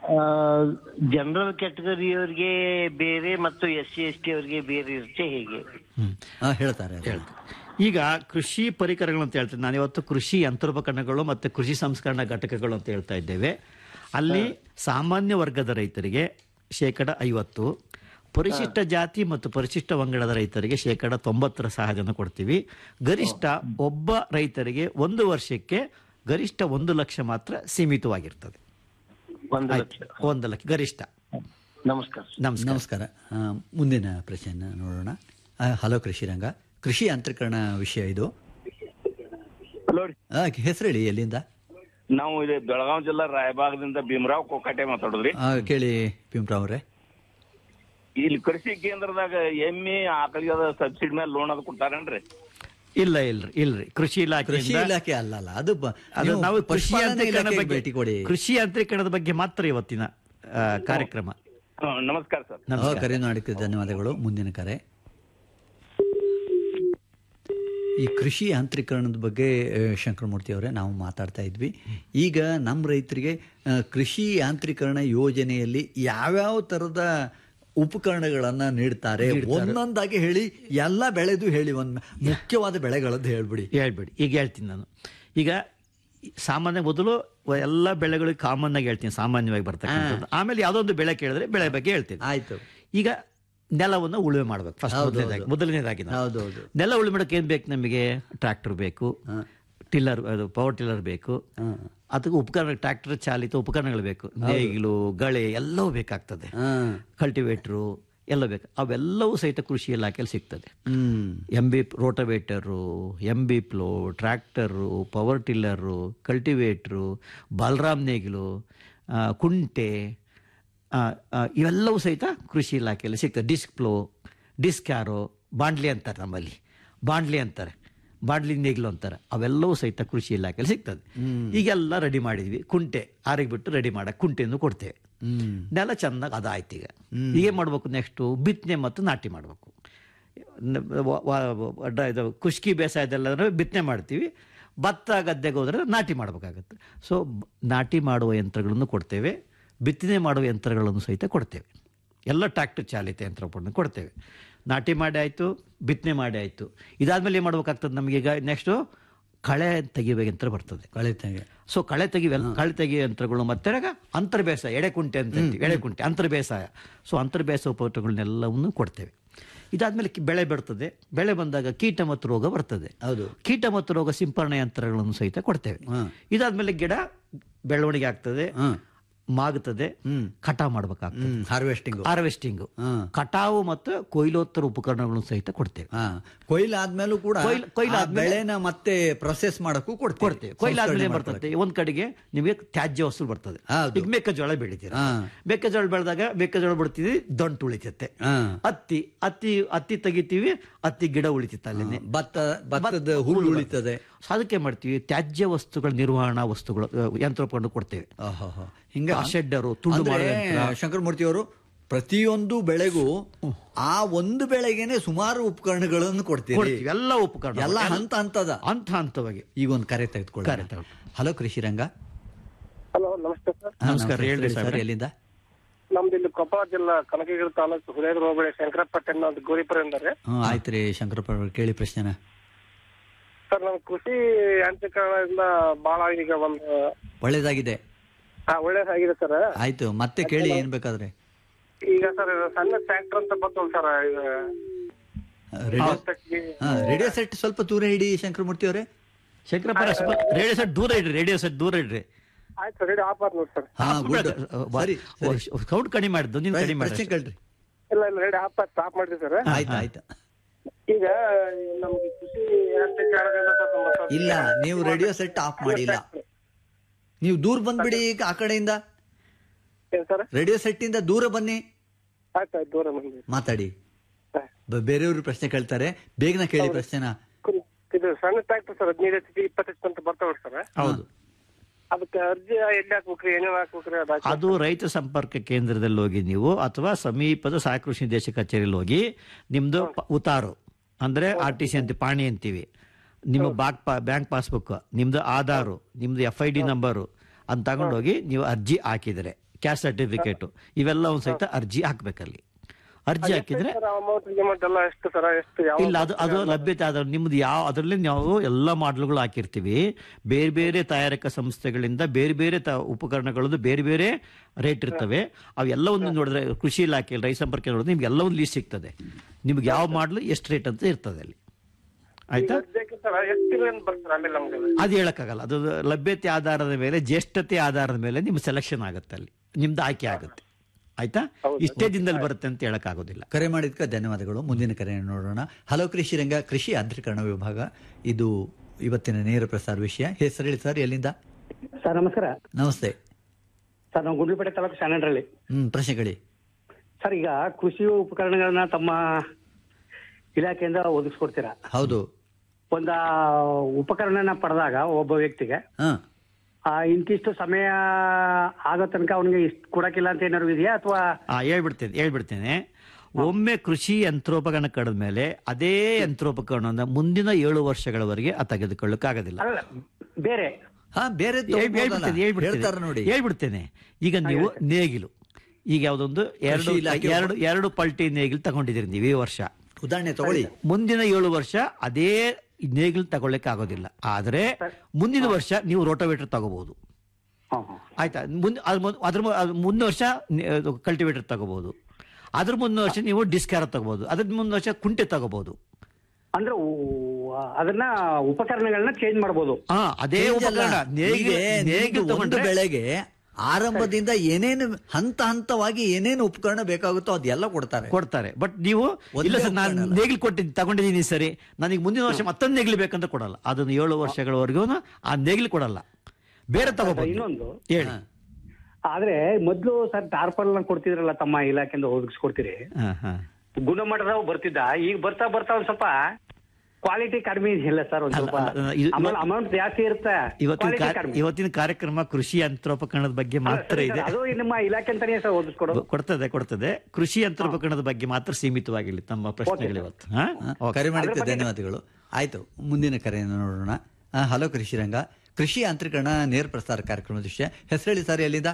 ಜನರಲ್ ಕ್ಯಾಟಗರಿಯವರಿಗೆ ಬೇರೆ ಮತ್ತು ಎಸ್ ಸಿ ಎಸ್ ಟಿ ಅವರಿಗೆ ಬೇರೆ ಇರುತ್ತೆ ಹೇಗೆ ಹ್ಮ್. ಹಾ, ಹೇಳ್ತಾರೆ ಈಗ ಕೃಷಿ ಪರಿಕರಗಳು ಅಂತ ಹೇಳ್ತೇನೆ ನಾನು ಇವತ್ತು ಕೃಷಿ ಯಂತ್ರೋಪಕರಣಗಳು ಮತ್ತೆ ಕೃಷಿ ಸಂಸ್ಕರಣಾ ಘಟಕಗಳು ಅಂತ ಹೇಳ್ತಾ ಇದ್ದೇವೆ ಅಲ್ಲಿ ಸಾಮಾನ್ಯ ವರ್ಗದ ರೈತರಿಗೆ ಶೇಕಡ ಐವತ್ತು ಪರಿಶಿಷ್ಟ ಜಾತಿ ಮತ್ತು ಪರಿಶಿಷ್ಟ ಪಂಗಡದ ರೈತರಿಗೆ ಶೇಕಡ ತೊಂಬತ್ತರ ಸಹಾಯಧನ ಕೊಡ್ತೀವಿ ಗರಿಷ್ಠ ಒಬ್ಬ ರೈತರಿಗೆ ಒಂದು ವರ್ಷಕ್ಕೆ ಗರಿಷ್ಠ ಒಂದು ಲಕ್ಷ ಮಾತ್ರ ಸೀಮಿತವಾಗಿರ್ತದೆ ಒಂದು ಆಯ್ತು. ಲಕ್ಷ ಒಂದು ಲಕ್ಷ ಗರಿಷ್ಠ ನಮಸ್ಕಾರ ನಮಸ್ಕಾರ ನಮಸ್ಕಾರ ಆ, ಮುಂದಿನ ಪ್ರಶ್ನೆಯನ್ನು ನೋಡೋಣ ಆ, ಹಲೋ ಕೃಷಿ ರಂಗ ಕೃಷಿ ಯಂತ್ರೀಕರಣ ವಿಷಯ ಇದು ಹಲೋ ರೀ ಆ, ಹೆಸರು ಹೇಳಿ ಎಲ್ಲಿಂದ ನಾವು ಇದು ಬೆಳಗಾವಿ ಜಿಲ್ಲಾ ರಾಯಬಾಗದಿಂದ ಭೀಮರಾವ್ ಕೋಕಾಟೆ ಮಾತಾಡೋದ್ರಿ ಆ, ಕೇಳಿ ಭೀಮರಾವ್ ಅವರೇ ಇಲ್ಲಿ ಕೃಷಿ ಕೇಂದ್ರದಾಗ ಎಮ್ಮಿ ಆಕಳಿಗೆ ಸಬ್ಸಿಡಿ ಮೇಲೆ ಲೋನ್ ಅದು ಕೊಡ್ತಾರೇನ್ರಿ ಇಲ್ಲ ಇಲ್ರಿ ಇಲ್ರಿ ಕೃಷಿ ಇಲಾಖೆ ಕೃಷಿ ಇಲಾಖೆ ಅಲ್ಲಲ್ಲ ಅದು ಬ- ಅದು ನೀವು ನಾವು ಕೃಷಿ ಪಶುಪಾಲನಾ ಯಂತ್ರೀಕರಣ ಇಲಾಖೆಗೆ ಬಗ್ಗೆ ಭೇಟಿ ಕೊಡಿ ಕೃಷಿ ಯಂತ್ರೀಕರಣದ ಬಗ್ಗೆ ಮಾತ್ರ ಇವತ್ತಿನ ಆ, ಕಾರ್ಯಕ್ರಮ ಹ್ಮ್, ನಮಸ್ಕಾರ ಸರ್ ಆ, ಕರೆ ಮಾಡಿದ್ದಕ್ಕೆ ಧನ್ಯವಾದಗಳು ಮುಂದಿನ ಕರೆ ಈ ಕೃಷಿ ಯಾಂತ್ರೀಕರಣದ ಬಗ್ಗೆ ಆ, ಶಂಕರಮೂರ್ತಿ ಅವರೇ ನಾವು ಮಾತಾಡ್ತಾ ಇದ್ವಿ ಈಗ ನಮ್ಮ ರೈತರಿಗೆ ಆ, ಕೃಷಿ ಯಾಂತ್ರೀಕರಣ ಯೋಜನೆಯಲ್ಲಿ ಯಾವ್ಯಾವ ಥರದ ಉಪಕರಣಗಳನ್ನ ನೀಡ್ತಾರೆ ಒಂದೊಂದಾಗಿ ಹೇಳಿ ಎಲ್ಲ ಬೆಳೆದು ಹೇಳಿ ಒಂದು ಮುಖ್ಯವಾದ ಬೆಳೆಗಳದ್ದು ಹೇಳ್ಬಿಡಿ ಹೇಳ್ಬೇಡಿ ಈಗ ಹೇಳ್ತೀನಿ ನಾನು ಈಗ ಸಾಮಾನ್ಯ ಮೊದಲು ಎಲ್ಲ ಬೆಳೆಗಳಿಗೆ ಕಾಮನ್ ಆಗಿ ಹೇಳ್ತೀನಿ ಸಾಮಾನ್ಯವಾಗಿ ಬರ್ತಕ್ಕಂಥದ್ದು ಆಮೇಲೆ ಯಾವುದೋ ಒಂದು ಬೆಳೆ ಕೇಳಿದ್ರೆ ಬೆಳೆ ಬಗ್ಗೆ ಹೇಳ್ತೀನಿ ಆಯ್ತು ಈಗ ನೆಲವನ್ನು ಉಳುಮೆ ಮಾಡ್ಬೇಕು ಫಸ್ಟ್ ಹೌದು, ಮೊದಲನೇದಾಗಿ ಹೌದು. ಮೊದಲನೇದಾಗಿ ನಾವು. ಹೌದೌದು ನೆಲ ಉಳುಮೆ ಮಾಡಕ್ಕೆ ಏನ್ ಬೇಕು ನಮಗೆ ಟ್ರ್ಯಾಕ್ಟರ್ ಬೇಕು ಟಿಲ್ಲರ್ ಅದು ಪವರ್ ಟಿಲ್ಲರ್ ಬೇಕು ಅದಕ್ಕೆ ಉಪಕರಣ ಟ್ರ್ಯಾಕ್ಟರ್ ಚಾಲಿತ ಉಪಕರಣಗಳು ಬೇಕು ನೇಗಿಲು ಗಳೆ ಎಲ್ಲವೂ ಬೇಕಾಗ್ತದೆ ಕಲ್ಟಿವೇಟ್ರು ಎಲ್ಲ ಬೇಕು ಅವೆಲ್ಲವೂ ಸಹಿತ ಕೃಷಿ ಇಲಾಖೆಯಲ್ಲಿ ಸಿಗ್ತದೆ ಹ್ಮ್ M B rotavator M B plough tractor power tiller cultivator Balram ನೇಗಿಲು ಆ, ಕುಂಟೆ ಆ, ಆ, ಇವೆಲ್ಲವೂ ಸಹಿತ ಕೃಷಿ ಇಲಾಖೆಯಲ್ಲಿ ಸಿಗ್ತದೆ ಡಿಸ್ಕ್ ಪ್ಲೋ ಡಿಸ್ಕ್ ಯಾರೋ ಬಾಂಡ್ಲಿ ಅಂತಾರೆ ನಮ್ಮಲ್ಲಿ ಬಾಂಡ್ಲಿ ಅಂತಾರೆ ಬಾಂಡ್ಲಿ ನೇಗಿಲು ಅಂತಾರೆ ಅವೆಲ್ಲವೂ ಸಹಿತ ಕೃಷಿ ಇಲಾಖೆಯಲ್ಲಿ ಸಿಗ್ತದೆ ಈಗೆಲ್ಲ ರೆಡಿ ಮಾಡಿದ್ವಿ ಕುಂಟೆ ಆರಿಗೆ ಬಿಟ್ಟು ರೆಡಿ ಮಾಡಕ್ಕೆ ಕುಂಟೆಯನ್ನು ಕೊಡ್ತೇವೆ ನೆಲ ಚೆನ್ನಾಗಿ ಅದಾಯ್ತು ಈಗ ಈಗ ಏನು ಮಾಡ್ಬೇಕು ನೆಕ್ಸ್ಟು ಬಿತ್ತನೆ ಮತ್ತು ನಾಟಿ ಮಾಡಬೇಕು ನ- ವ- ವ- ಡ- ಇದು ಕುಷ್ಕಿ ಬೇಸಾಯದೆಲ್ಲ ಬಿತ್ತನೆ ಮಾಡ್ತೀವಿ ಭತ್ತ ಗದ್ದೆಗೆ ಹೋದ್ರೆ ನಾಟಿ ಮಾಡಬೇಕಾಗತ್ತೆ ಸೊ ಬ- ನಾಟಿ ಮಾಡುವ ಯಂತ್ರಗಳನ್ನು ಕೊಡ್ತೇವೆ ಬಿತ್ತನೆ ಮಾಡುವ ಯಂತ್ರಗಳನ್ನು ಸಹಿತ ಕೊಡ್ತೇವೆ ಎಲ್ಲ ಟ್ರ್ಯಾಕ್ಟರ್ ಚಾಲಿತ ಯಂತ್ರಗಳನ್ನು ಕೊಡ್ತೇವೆ ನಾಟಿ ಮಾಡಿ ಆಯಿತು ಬಿತ್ತನೆ ಮಾಡಿ ಆಯಿತು ಇದಾದ್ಮೇಲೆ ಏನು ಮಾಡ್ಬೇಕಾಗ್ತದೆ ನಮಗೆ ಈಗ ನೆಕ್ಸ್ಟು ಕಳೆ ತೆಗಿಯುವ ಯಂತ್ರ ಬರ್ತದೆ ಕಳೆ ತೆಗೆ ಸೊ ಕಳೆ ತೆಗಿವೆ ಕಳೆ ತೆಗಿಯೋ ಯಂತ್ರಗಳು ಮತ್ತೆ ಅಂತರ್ ಬೇಸಾಯ ಎಡೆಕುಂಟೆ ಅಂತ ಹೇಳ್ತೀವಿ ಎಡೆಕುಂಟೆ ಅಂತರ್ ಬೇಸಾಯ ಸೊ ಅಂತರ್ ಬೇಸಾಯ ಉಪಕರಣಗಳನ್ನೆಲ್ಲವನ್ನು ಕೊಡ್ತೇವೆ ಇದಾದ್ಮೇಲೆ ಕಿ- ಬೆಳೆ ಬರ್ತದೆ ಬೆಳೆ ಬಂದಾಗ ಕೀಟ ಮತ್ತು ರೋಗ ಬರ್ತದೆ ಹೌದು ಕೀಟ ಮತ್ತು ರೋಗ ಸಿಂಪರಣೆ ಯಂತ್ರಗಳನ್ನು ಸಹಿತ ಕೊಡ್ತೇವೆ ಇದಾದ್ಮೇಲೆ ಗಿಡ ಬೆಳವಣಿಗೆ ಆಗ್ತದೆ ಮಾಗುತ್ತದೆ ಕಟಾವು ಮಾಡ್ಬೇಕಾಗ್ತದೆ ಹಾರ್ವೆಸ್ಟಿಂಗ್ ಹಾರ್ವೆಸ್ಟಿಂಗ್ ಕಟಾವು ಮತ್ತು ಕೊಯ್ಲೋತ್ತರ ಉಪಕರಣಗಳನ್ನು ಸಹಿತ ಕೊಡ್ತೇವೆ ಕೊಯ್ಲು ಆದ್ಮೇಲೂ ಕೂಡ ಕೊಯ್ಲು- ಕೊಯ್ಲು ಆ ಆದ್ಮೇಲೆ- ಬೆಳೆನ ಮತ್ತೆ ಪ್ರೊಸೆಸ್ ಮಾಡಕ್ಕೂ ಕೊಡ್ತೇವೆ ಕೊಡ್ತೇವೆ ಕೊಯ್ಲಾದ್ಮೇಲೆ ಏನ್ ಬರ್ತದೆ ಒಂದ್ ಕಡೆಗೆ ನಿಮಗೆ ತ್ಯಾಜ್ಯ ವಸ್ತು ಬರ್ತದೆ ಈಗ ಮೆಕ್ಕೆಜೋಳ ಬೆಳಿತೀರ ಮೆಕ್ಕೆಜೋಳ ಬೆಳೆದಾಗ ಮೆಕ್ಕೆಜೋಳ ಬಿಡ್ತೀವಿ ದಂಟು ಉಳಿತೈತೆ ಹತ್ತಿ ಹತ್ತಿ ಹತ್ತಿ ತೆಗಿತೀವಿ ಹತ್ತಿ ಗಿಡ ಉಳಿತೈತೆ ಅಲ್ಲೇನೆ ಭತ್ತ ಭತ್ತದ ಹುಲ್ಲು ಉಳಿತದೆ ಸೊ ಅದಕ್ಕೆ ಏನ್ ಮಾಡ್ತೀವಿ ತ್ಯಾಜ್ಯ ವಸ್ತುಗಳ ನಿರ್ವಹಣಾ ವಸ್ತುಗಳು ಆ, ಯಂತ್ರೋಪಕರಣ ಕೊಡ್ತೇವೆ ಹಿಂಗ ಶೆಡ್ಡರು ತುಂಡು ಅಂದ್ರೆ ಮಾಡುವ ಯಂತ್ರ ಶಂಕರಮೂರ್ತಿ ಅವರು ಪ್ರತಿಯೊಂದು ಬೆಳೆಗೂ ಆ ಒಂದು ಬೆಳೆಗೆನೆ ಸುಮಾರು ಉಪಕರಣಗಳನ್ನು ಕೊಡ್ತೀರಿ ಕೊಡ್ತೀವಿ, ಎಲ್ಲ ಉಪಕರಣ ಎಲ್ಲ ಎಲ್ಲ- ಹಂತ ಹಂತದ ಹಂತ ಹಂತವಾಗಿ ಈಗ ಒಂದು ಕರೆ ತೆಗೆದುಕೊಳ್ಳಿ ಕರೆ ತಗೊಳ್ಳಿ. ಹಲೋ ಕೃಷಿ ರಂಗ ಹಲೋ ನಮಸ್ತೆ ಸರ್ ಹಾ, ನಮಸ್ಕಾರ, ಹೇಳ್ರಿ ಸರ್ ಸಾಹೇಬ್ರೆ. ಎಲ್ಲಿಂದ ನಮ್ದು ಇಲ್ಲಿ ಕೊಪ್ಪಳ ಜಿಲ್ಲಾ ಕನಕಗಿರಿ ತಾಲೂಕು ಹುಲಿಯಾದ್ರ ಹೋಬಳಿ ಶಂಕರಪಟ್ಟಣ ಅಂತ ಗೋರಿಪುರ ಎಂದರೆ ಹ್ಮ್ ಆಯ್ತು ರೀ ಶಂಕರಪ್ಪ ಅವ್ರು ಕೇಳಿ ಪ್ರಶ್ನೆನ ಸರ್ ನಮ್ ಕೃಷಿ ಯಾಂತ್ರೀಕರಣದಿಂದ ಬಹಳ ಈಗ ಒಂದು ಒಳ್ಳೇದಾಗಿದೆ ಹಾ, ಒಳ್ಳೇದಾಗಿದೆ ಸರ್ ಆಯ್ತು ಮತ್ತೆ ಕೇಳಿ ಏನ್ ಬೇಕಾದ್ರೆ ಈಗ ಸರ್ ಸಣ್ಣ ಟ್ರ್ಯಾಕ್ಟರ್ ಅಂತ ಬರ್ತಲ್ಲ ಸರ್ ಈಗ ರೇಡಿಯೋ ಹಾ ರೇಡಿಯೋ ಸೆಟ್ ಸ್ವಲ್ಪ ದೂರ ಹಿಡಿ ಶಂಕರಮೂರ್ತಿ ಅವರೇ ಶಂಕರಪ್ಪ ಸ್ವಲ್ಪ ರೇಡಿಯೋ ಸೆಟ್ ದೂರ ಇಡ್ರಿ ರೇಡಿಯೋ ಸೆಟ್ ದೂರ ಇಡ್ರಿ ಆಯ್ತು ರೆಡಿ ಆಫ್ ಆದ್ ನೋಡಿ ಸರ್ ಹಾ ಗುಡ್ ಸರಿ ಸೌಂಡ್ ಕಡಿಮೆ ಮಾಡಿದ್ದು ನೀವು ಕಡಿಮೆ ಪ್ರಶ್ನೆ ಮಾಡಿ ಕೇಳ್ರಿ ಇಲ್ಲ ಇಲ್ಲ ರೆಡಿ ಆಫ್ ಆದ್ ಸ್ಟಾಪ್ ಮಾಡಿದ್ವಿ ಸರ್ ಆಯ್ತು ಆಯ್ತು ಈಗ ನಮ್ಗೆ ಕೃಷಿ ಯಾಂತ್ರೀಕರಣದಿಂದ ಸರ್ ನಮ್ಮ ಸ್ವಲ್ಪ- ಇಲ್ಲ ನೀವು ರೇಡಿಯೋ ಸೆಟ್ ಆಫ್ ಮಾಡಿಲ್ಲ ನೀವು ದೂರ ಬಂದ್ಬಿಡಿ ಈಗ ಆ ಕಡೆಯಿಂದ ಏನ್ ಸರ್ ರೇಡಿಯೋ ಸೆಟ್ ಇಂದ ದೂರ ಬನ್ನಿ ಆಯ್ತು ಆಯ್ತು ದೂರ ಬಂದ್ವಿ ಮಾತಾಡಿ ಬ- ಬೇರೆಯವರು ಪ್ರಶ್ನೆ ಕೇಳ್ತಾರೆ ಬೇಗನ ಕೇಳಿ ಪ್ರಶ್ನೆನ ಕುರಿ- ಇದು ಸಣ್ಣ ಟ್ರ್ಯಾಕ್ಟರ್ ಸರ್ ಹದಿನೈದು ಎಚ್ ಪಿ ಇಪ್ಪತ್ತು ಎಚ್ ಅಂತ ಬರ್ತಾವ ಸರ್ ಹೌದು ಅದಕ್ಕೆ ಅರ್ಜಿ ಎಲ್ಲಿ ಹಾಕ್ಬೇಕ್ರಿ ಏನೇನ್ ಹಾಕ್ಬೇಕ್ರಿ ಅದು ಹಾಕಿ ಅದು ರೈತ ಸಂಪರ್ಕ ಕೇಂದ್ರದಲ್ಲಿ ಹೋಗಿ ನೀವು ಅಥವಾ ಸಮೀಪದ ಸಹಾಯಕ ಕೃಷಿ ನಿರ್ದೇಶಕ ಕಚೇರಿಯಲ್ಲಿ ಹೋಗಿ ನಿಮ್ದು ಪ- ಉತಾರು ಅಂದ್ರೆ ಆರ್ ಟಿ ಸಿ ಅಂತ ಪಾಣಿ ಅಂತೀವಿ ನಿಮ್ಮ ಬಾಕ್ ಬ್ಯಾಂಕ್ ಪಾಸ್ಬುಕ್ ನಿಮ್ದು ಆಧಾರು ನಿಮ್ದು ಎಫ್ ಐ ಡಿ ನಂಬರು ಅಂತ ತಗೊಂಡೋಗಿ ನೀವು ಅರ್ಜಿ ಹಾಕಿದರೆ ಕ್ಯಾಸ್ಟ್ ಸರ್ಟಿಫಿಕೇಟ್ ಇವೆಲ್ಲ ಒಂದು ಸಹಿತ ಅರ್ಜಿ ಹಾಕ್ಬೇಕಲ್ಲಿ ಅರ್ಜಿ ಹಾಕಿದ್ರೆ ಅಮೌಂಟ್ ಗಿಮೌಂಟ್ ಎಲ್ಲ ಎಷ್ಟು ಸರ ಎಷ್ಟು ಯಾವ ಇಲ್ಲ ಅದು ಅದು ಲಭ್ಯತೆ ಆದ ನಿಮ್ದು ಯಾವ ಅದರಲ್ಲಿ ನಾವು ಎಲ್ಲ ಮಾಡ್ಲ್ಗಳು ಹಾಕಿರ್ತೀವಿ ಬೇರೆ ಬೇರೆ ತಯಾರಕ ಸಂಸ್ಥೆಗಳಿಂದ ಬೇರೆ ಬೇರೆ ತ ಉಪಕರಣಗಳದ್ದು ಬೇರೆ ಬೇರೆ ರೇಟ್ ಇರ್ತವೆ ಅವೆಲ್ಲವನ್ನು ನೋಡಿದ್ರೆ ಕೃಷಿ ಇಲಾಖೆ ರೈತ ಸಂಪರ್ಕ ನೋಡಿದ್ರೆ ನಿಮ್ಗೆ ಎಲ್ಲ ಒಂದು ಲೀಸ್ಟ್ ಸಿಗ್ತದೆ ನಿಮ್ಗೆ ಯಾವ ಮಾಡ್ಲು ಎಷ್ಟು ರೇಟ್ ಅಂತ ಇರ್ತದೆ ಅಲ್ಲಿ ಆಯ್ತಾ ಅರ್ಜಿಗೆ ಸರ್ ಎಷ್ಟು ತಿಂಗಳಿಂದ ಬರ್ತಾರೆ ಆಮೇಲೆ ನಮ್ಗೆ ಅದು ಹೇಳಕ್ಕಾಗಲ್ಲ ಅದು ಲಭ್ಯತೆ ಆಧಾರದ ಮೇಲೆ ಜ್ಯೇಷ್ಠತೆ ಆಧಾರದ ಮೇಲೆ ನಿಮ್ಮ ಸೆಲೆಕ್ಷನ್ ಆಗುತ್ತೆ ಅಲ್ಲಿ ನಿಮ್ದು ಆಯ್ಕೆ ಆಗುತ್ತೆ ಆಯ್ತಾ ಇಷ್ಟೇ ದಿನದಲ್ಲಿ ಬರುತ್ತೆ ಅಂತ ಹೇಳಕ್ ಆಗೋದಿಲ್ಲ ಕರೆ ಮಾಡಿದ್ಕ ಧನ್ಯವಾದಗಳು ಮುಂದಿನ ಕರೆಯನ್ನು ನೋಡೋಣ ಹಲೋ ಕೃಷಿ ರಂಗ ಕೃಷಿ ಯಾಂತ್ರೀಕರಣ ವಿಭಾಗ ಇದು ಇವತ್ತಿನ ನೇರ ಪ್ರಸಾರ ವಿಷಯ ಹೆಸರು ಹೇಳಿ ಸರ್ ಎಲ್ಲಿಂದ ಸರ್ ನಮಸ್ಕಾರ ನಮಸ್ತೆ ಸರ್ ನಾವು ಗುಂಡ್ಲುಪೇಟೆ ತಾಲೂಕು ಶಾನಹಳ್ಳಿ ಹ್ಮ್ ಪ್ರಶ್ನೆಗಳಿ ಸರ್ ಈಗ ಕೃಷಿ ಉಪಕರಣಗಳನ್ನ ತಮ್ಮ ಇಲಾಖೆಯಿಂದ ಒದಗಿಸ್ಕೊಡ್ತೀರಾ ಹೌದು ಒಂದ ಉಪಕರಣನ ಪಡೆದಾಗ ಒಬ್ಬ ವ್ಯಕ್ತಿಗೆ ಹಾ ಆ ಇಂತಿಷ್ಟು ಸಮಯ ಆಗೋ ತನಕ ಅವನಿಗೆ ಇಷ್ಟು ಕೊಡಕ್ಕಿಲ್ಲ ಅಂತ ಏನಾದ್ರು ಇದೆಯಾ ಅಥವಾ ಆ ಹೇಳ್ಬಿಡ್ತೇನೆ ಹೇಳ್ಬಿಡ್ತೇನೆ ಒಮ್ಮೆ ಕೃಷಿ ಯಂತ್ರೋಪಕರಣ ಕಳೆದ ಮೇಲೆ ಅದೇ ಯಂತ್ರೋಪಕರಣವನ್ನು ಮುಂದಿನ ಏಳು ವರ್ಷಗಳವರೆಗೆ ಆ ತೆಗೆದುಕೊಳ್ಳಕ್ಕಾಗೋದಿಲ್ಲ ಅಲ್ಲ ಬೇರೆ ಹಾ ಬೇರೆ ಹೇಳ್- ಹೇಳ್ಬಿಡ್ತೇನೆ, ಹೇಳ್ಬಿಡ್ತೇನೆ. ಹೇಳ್ತಾರೆ ನೋಡಿ ಹೇಳ್ಬಿಡ್ತೇನೆ ಈಗ ನೀವು ನೇಗಿಲು ಈಗ ಯಾವ್ದೊಂದು ಎರಡು ಕೃಷಿ ಇಲಾಖೆ ಎರಡು ಎರಡು ಪಲ್ಟಿ ನೇಗಿಲು ತಗೊಂಡಿದ್ದೀರಿ ನೀವು ಈ ವರ್ಷ ಉದಾಹರಣೆ ತಗೊಳ್ಳಿ ಮುಂದಿನ ಏಳು ವರ್ಷ ಅದೇ ನೇಗಿಲು ತಗೊಳ್ಳಿಕ್ಕೆ ಆಗೋದಿಲ್ಲ ಆದ್ರೆ ಮುಂದಿನ ವರ್ಷ ನೀವು ರೋಟೋವೇಟರ್ ತಗೋಬಹುದು ಆಯ್ತಾ ಮುಂದೆ ಅದ್ರ ಮುಂದೆ- ಅದ್ರ ಮು- ಅದ್ರ ಮುಂದಿನ ವರ್ಷ ಕಲ್ಟಿವೇಟರ್ ತಗೋಬಹುದು ಅದ್ರ ಮುಂದಿನ ವರ್ಷ ನೀವು ಡಿಸ್ಕ್ಯಾರ ತಗೋಬಹುದು ಅದ್ರ ಮುಂದಿನ ವರ್ಷ ಕುಂಟೆ ತಗೋಬಹುದು ಅಂದ್ರೆ ಊ- ಅದನ್ನ ಉಪಕರಣಗಳನ್ನ ಚೇಂಜ್ ಮಾಡ್ಬೋದು ಹಾ ಅದೇ Change ಅಲ್ಲ. ಉಪಕರಣ ನೇಗಿಲು ಹೀಗೆ ನೇಗಿಲು ನಿಮ್ದು ಒಂದು ತಗೊಂಡ್ರೆ ಬೆಳೆಗೆ ಆರಂಭದಿಂದ ಏನೇನು ಹಂತ ಹಂತವಾಗಿ ಏನೇನು ಉಪಕರಣ ಬೇಕಾಗುತ್ತೋ ಅದೆಲ್ಲ ಕೊಡ್ತಾರೆ ಕೊಡ್ತಾರೆ ಬಟ್ ನೀವು ಒಂದೇ ಇಲ್ಲ ಸರ್ ನಾನು ಉಪಕರಣ ಅಲ್ಲ. ನೇಗಿಲು ಕೊಟ್ಟಿದ್ದೀನಿ ತಗೊಂಡಿದ್ದೀನಿ ಸರಿ ನನಗೆ ಮುಂದಿನ ವರ್ಷ ಮತ್ತೊಂದು ನೇಗಿಲು ಬೇಕಂತ ಕೊಡಲ್ಲ ಅದನ್ನು ಏಳು ವರ್ಷಗಳವರೆಗೂ ಆ ನೇಗಿಲು ಕೊಡಲ್ಲ ಬೇರೆ ತಗೋಬಹುದು ಇನ್ನೊಂದು ಹೇಳಿ ಆದ್ರೆ ಮೊದ್ಲು ಸರ್ ಟಾರ್ಪಲ್ ಕೊಡ್ತಿದ್ರಲ್ಲ ತಮ್ಮ ಇಲಾಖೆಯಿಂದ ಒದಗಿಸ್ಕೊಡ್ತೀರಿ ಹಾ ಹಾ ಗುಣಮಟ್ಟದವು ಬರ್ತಿದ್ದ ಈಗ ಬರ್ತಾ ಬರ್ತಾ ಒಂದ್ ಸ್ವಲ್ಪ ಕ್ವಾಲಿಟಿ ಕಡಿಮೆ ಇದೆಯಲ್ಲ ಸರ್ ಒಂದ್ ಸ್ವಲ್ಪ ಅಲ್ಲ, ಅಲ್ಲ, ಇದು- ಆಮೇಲೆ ಅಮೌಂಟ್ ಜಾಸ್ತಿ ಇರುತ್ತೆ ಇವತ್ತಿನ quality ಕಾ- ಕಡಿಮೆ. ಇವತ್ತಿನ ಕಾರ್ಯಕ್ರಮ ಕೃಷಿ ಯಂತ್ರೋಪಕರಣದ ಬಗ್ಗೆ ಅಲ್ಲ, ಮಾತ್ರ ಸರಿ ಇದೆ ಸರ್, ಅದು ನಿಮ್ಮ ಇಲಾಖೆ ಅಂತಾನೆ ಸರ್ ಓದಿಸ್ಕೊಡೋದು ಕೊಡ್ತದೆ ಕೊಡ್ತದೆ ಕೃಷಿ ಯಂತ್ರೋಪಕರಣದ ಬಗ್ಗೆ ಮಾತ್ರ ಸೀಮಿತವಾಗಿಲ್ಲ ತಮ್ಮ ಪ್ರಶ್ನೆಗಳು ಇವತ್ತು ಹಾ? ಹಾ, ಕರೆ ಮಾಡಿದ್ದಕ್ಕೆ ಧನ್ಯವಾದಗಳು ಆಯ್ತು ಮುಂದಿನ ಕರೆಯನ್ನು ನೋಡೋಣ ಆ, ಹಲೋ ಕೃಷಿ ರಂಗ ಕೃಷಿ ಯಾಂತ್ರೀಕರಣ ನೇರ ಪ್ರಸಾರ ಕಾರ್ಯಕ್ರಮದ ವಿಷಯ ಹೆಸರು ಹೇಳಿ ಸರ್ ಎಲ್ಲಿಂದ